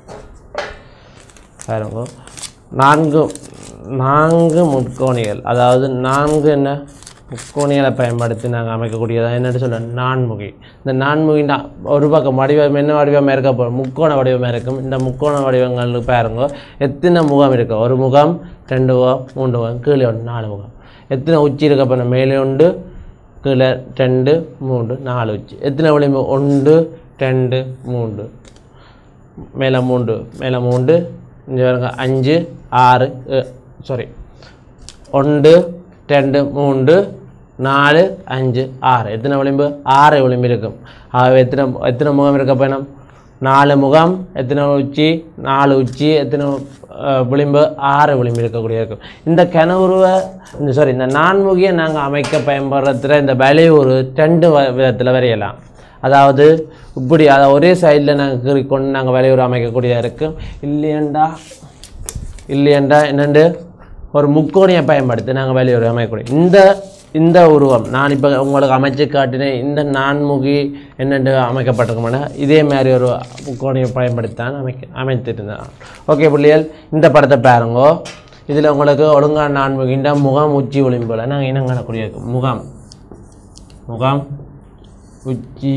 பாருங்க நான்கு நான்கு முக்கோணிகள் அதாவது நான்கு என்ன முக்கோணிகளை பயன்படுத்தி நாங்கள் அமைக்கக்கூடியதாக என்னென்னு சொல்ல நான்முகி இந்த நான்முகின்ற ஒரு பக்கம் வடிவம் என்ன வடிவமாக இருக்க போகிறோம் முக்கோண வடிவமாக இருக்கும் இந்த முக்கோண வடிவங்கள் பாருங்க எத்தனை முகம் இருக்கு ஒரு முகம் ரெண்டு முகம் மூன்று முகம் கீழே ஒன்று நாலு முகம் எத்தனை உச்சி இருக்க போகிறோம் மேலே உண்டு கீழே ரெண்டு மூன்று நாலு உச்சி எத்தனை விளிம்பு ஒன்று ரெண்டு மூன்று மேலே மூன்று மேலே மூன்று இங்கே பாருங்க அஞ்சு ஆறு சாரி ஒன்று ரெண்டு மூன்று நாலு அஞ்சு ஆறு எத்தனை விளிம்பு ஆறு விளிம்பு இருக்கும் ஆகவே எத்தனை எத்தனை முகம் இருக்க போயிடும் நாலு முகம் எத்தனை உச்சி நாலு உச்சி எத்தனை அஹ், விளிம்பு ஆறு விளிம்பு இருக்கக்கூடிய இருக்கும் இந்த கிணவுருவை இந்த சாரி இந்த நான்முகியை நாங்கள் அமைக்க பயன்படுறதுல இந்த விலையூர் ரெண்டு விதத்தில் வரையலாம் அதாவது இப்படி அதை ஒரே சைடில் நாங்கள் கீறிக்கொண்டு நாங்கள் விலையூர் அமைக்கக்கூடியதாக இருக்கும் இல்லையண்டா இல்லையண்டா என்னண்டு ஒரு முக்கோணியை பயன்படுத்தி நாங்கள் வெளியுறவு அமைக்கக்கூடிய இந்த இந்த உருவம் நான் இப்போ உங்களுக்கு அமைச்சு காட்டினேன் இந்த நான்முகி என்னென்று அமைக்கப்பட்டிருக்கோம்னா இதே மாதிரி ஒரு முக்கோணியை பயன்படுத்தித்தான் அமைக்க அமைத்திருந்தேன் ஓகே பிள்ளைகள் இந்த படத்தை பாருங்கோ இதில் உங்களுக்கு ஒழுங்கான நான்முகின்ற முகம் உச்சி ஒளிம்புல நாங்கள் இனம் காணக்கூடிய முகம் முகம் உச்சி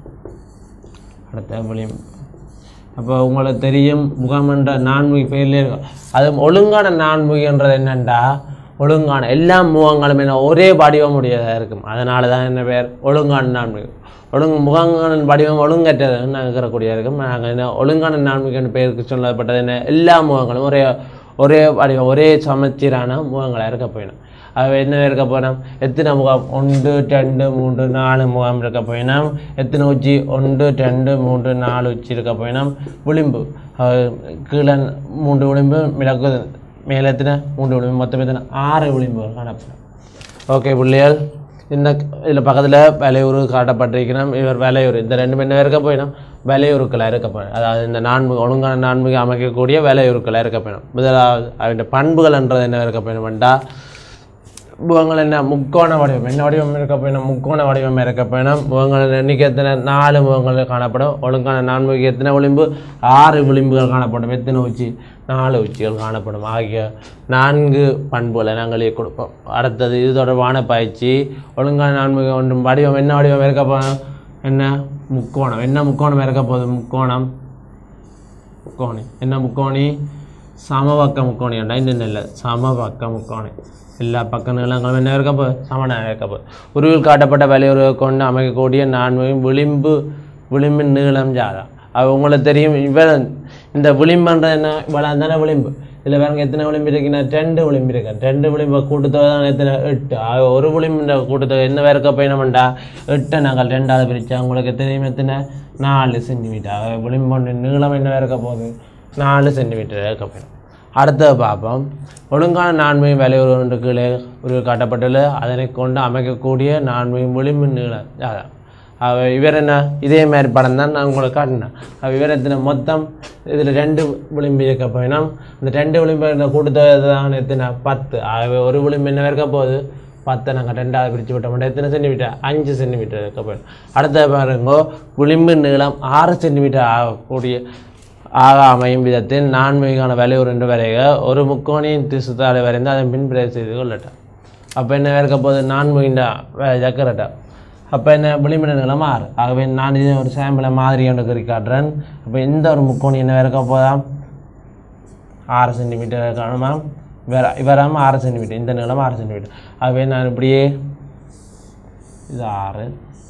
அடுத்த விளிம்பு அப்போ உங்களுக்கு தெரியும் முகமன்ற நான்முகி பெயர்லேயே இருக்கும் அது ஒழுங்கான நான்முகின்றது என்னண்டா ஒழுங்கான எல்லா முகங்களும் என்ன ஒரே வடிவம் உடையதாக இருக்கும் அதனால தான் என்ன பேர் ஒழுங்கான நான்முகி ஒழுங்கு முகங்கான வடிவம் ஒழுங்கற்றது நாங்கள் இருக்கிறக்கூடிய இருக்கும் நாங்கள் என்ன ஒழுங்கான நான்முகின்னு பெயருக்கு சொல்லப்பட்டது என்ன எல்லா முகங்களும் ஒரே ஒரே வடிவம் ஒரே சமச்சீரான முகங்களாக இருக்க போயிடும் அது என்ன இருக்க போனோம் எத்தனை முகம் ஒன்று ரெண்டு மூன்று நாலு முகம் இருக்க போயினோம் எத்தனை உச்சி ஒன்று ரெண்டு மூன்று நாலு உச்சி இருக்க போயினோம் விளிம்பு அஹ் கீழே மூன்று விளிம்பு மிளகு மேலே எத்தனை மூன்று விளிம்பு மொத்தம் எத்தனை ஆறு விளிம்புகள் காணப்படும் ஓகே பிள்ளைகள் இந்த இதில் பக்கத்தில் விலையூர் காட்டப்பட்டிருக்கிறோம் இவர் விலையூர் இந்த ரெண்டு மணி நேரம் இருக்க போயிடும் விலையுருக்களை இருக்க போயிடும் அதாவது இந்த நான்கு ஒழுங்கான நான்கு அமைக்கக்கூடிய விலையுருக்களை இருக்க போயிடும் முதலாவது அவருடைய பண்புகள்ன்றது என்ன இருக்க போயிடும்டா முகங்கள் என்ன முக்கோண வடிவம் என்ன வடிவம் இருக்க போயிடும் முக்கோண வடிவம் இருக்க போயிடும் முகங்கள் எண்ணிக்கை எத்தனை நாலு முகங்கள் காணப்படும் ஒழுங்கான நான்முகி எத்தனை விளிம்பு ஆறு விளிம்புகள் காணப்படும் எத்தனை உச்சி நாலு உச்சிகள் காணப்படும் ஆகிய நான்கு பண்புகளை நாங்களே கொடுப்போம் அடுத்தது இது தொடர்பான பயிற்சி ஒழுங்கான நான்கு ஒன்றும் வடிவம் என்ன வடிவம் இருக்க போகிறோம் என்ன முக்கோணம் என்ன முக்கோணம் இருக்க போகுது முக்கோணம் முக்கோணி என்ன முக்கோணி சமபக்க முக்கோணி உண்டா இந்த இல்லை சமபக்க முக்கோணி எல்லா பக்க நீளங்களும் என்ன இருக்க போகுது சமனாக இருக்க போகுது உருவில் காட்டப்பட்ட வலியுறவை கொண்டு அமைக்கக்கூடிய நான்மையும் விளிம்பு விளிம்பின் நீளம் ஜாதா அது உங்களுக்கு தெரியும் இவன் இந்த விளிம்புன்ற என்ன இவ்வளோ தானே விளிம்பு இதில் வேறு எத்தனை விளிம்பு இருக்குன்னா ரெண்டு விளிம்பு இருக்கு ரெண்டு விளிம்பு கூட்டத்தொகை தான் எத்தனை எட்டு ஆக ஒரு விளிம்புன்ற கூட்டத்தொகை என்ன வேறு பயணம்டா எட்டை நாங்கள் ரெண்டாவது பிரித்தா உங்களுக்கு தெரியும் எத்தனை நாலு சென்டிமீட்டர் ஆக விளிம்பு நீளம் என்ன இருக்க போகுது நாலு சென்டிமீட்டர் இருக்க போயிடும் அடுத்தது பார்ப்போம் ஒழுங்கான நான்மையும் விலையுறவு கீழே ஒரு காட்டப்பட்டுள்ளது அதனை கொண்டு அமைக்கக்கூடிய நான்மையும் விளிம்பு நீளம் அதான் அவ இவர் என்ன இதே மாதிரி படம் தான் நான் உங்களுக்கு காட்டினேன் அவ இவர் எத்தனை மொத்தம் இதில் ரெண்டு விளிம்பு இருக்க போயினோம் இந்த ரெண்டு விளிம்பு இந்த கூட்டத்தொகை தான் எத்தனை பத்து ஆகவே ஒரு விளிம்பு என்ன இருக்க போகுது பத்தை நாங்கள் ரெண்டாவது பிரித்து விட்டோம் எத்தனை சென்டிமீட்டர் அஞ்சு சென்டிமீட்டர் இருக்க போயிடும் அடுத்த பாருங்க விளிம்பு நீளம் ஆறு சென்டிமீட்டர் ஆகக்கூடிய ஆக அமையும் விதத்தில் நான்மைக்கான விலையுறு என்று வரைக ஒரு முக்கோணியின் திசுத்தாலை வரைந்து அதன் பின் பிரே செய்து கொள்ளட்டும் அப்போ என்ன இருக்க போகுது நான்மைண்டா ஜக்கரட்டா அப்போ என்ன விளிம்பிட நீளம் ஆறு ஆகவே நான் இது ஒரு சாம்பிளை மாதிரி ஒன்று கறி காட்டுறேன் அப்போ இந்த ஒரு முக்கோணி என்ன இருக்க போதா ஆறு சென்டிமீட்டர் காணுமா வேற இவராம ஆறு சென்டிமீட்டர் இந்த நீளம் ஆறு சென்டிமீட்டர் ஆகவே நான் இப்படியே இது ஆறு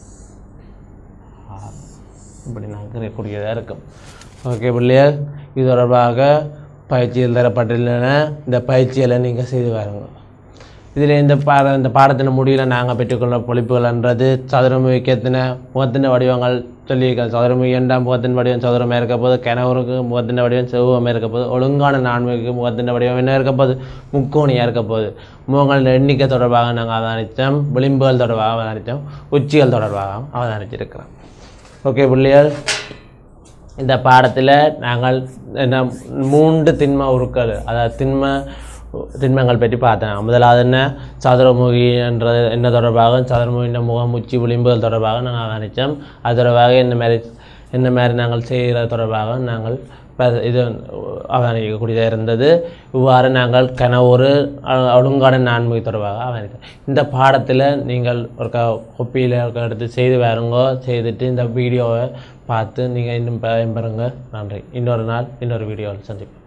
ஆறு இப்படி நகரக்கூடியதாக இருக்கும் ஓகே பிள்ளையர் இது தொடர்பாக பயிற்சிகள் தரப்பட்டுள்ளன இந்த பயிற்சிகளை நீங்கள் செய்து பாருங்க இதில் இந்த பாட இந்த பாடத்தின் முடிவில் நாங்கள் பெற்றுக்கொள்ள பொழிப்புகள்ன்றது சதுரமுகிக்கு எத்தனை முகத்தின் வடிவங்கள் சொல்லியிருக்கோம் சதுரமுகி என்றால் முகத்தின் வடிவம் சதுரமாக இருக்க போது கிணவருக்கு முகத்தின் வடிவம் செவ்வமாக இருக்க போது ஒழுங்கான நான்முகிக்கு முகத்தின் வடிவம் என்ன இருக்க போகுது முக்கோணியாக இருக்க போகுது முகங்களின் எண்ணிக்கை தொடர்பாக நாங்கள் அவதானித்தோம் விளிம்புகள் தொடர்பாக அவதானித்தோம் உச்சிகள் தொடர்பாக அவதானிச்சிருக்கிறோம் ஓகே பிள்ளைகள் இந்த பாடத்தில் நாங்கள் என்ன மூன்று திண்ம உருக்கள் அதாவது திண்ம திண்மங்கள் பற்றி பார்த்தேன் முதலாவது என்ன சதுரமுகி என்ற என்ன தொடர்பாக சதுரமுகியின் முகம் உச்சி விளிம்புகள் தொடர்பாக நாங்கள் அவதானித்தோம் அது தொடர்பாக என்ன மாதிரி என்ன மாதிரி நாங்கள் செய்கிறது தொடர்பாக நாங்கள் ப- இது அவதானிக்கக்கூடியதாக இருந்தது இவ்வாறு நாங்கள் கனவொரு அ- ஒழுங்கான நான்முகி தொடர்பாக அவதானித்தோம் இந்த பாடத்தில் நீங்கள் ஒரு க கொப்பியில் எடுத்து செய்து பாருங்க செய்துட்டு இந்த வீடியோவை பார்த்து நீங்கள் இன்னும் பயன்பெறுங்க நன்றி இன்னொரு நாள் இன்னொரு வீடியோவில் சந்திப்போம்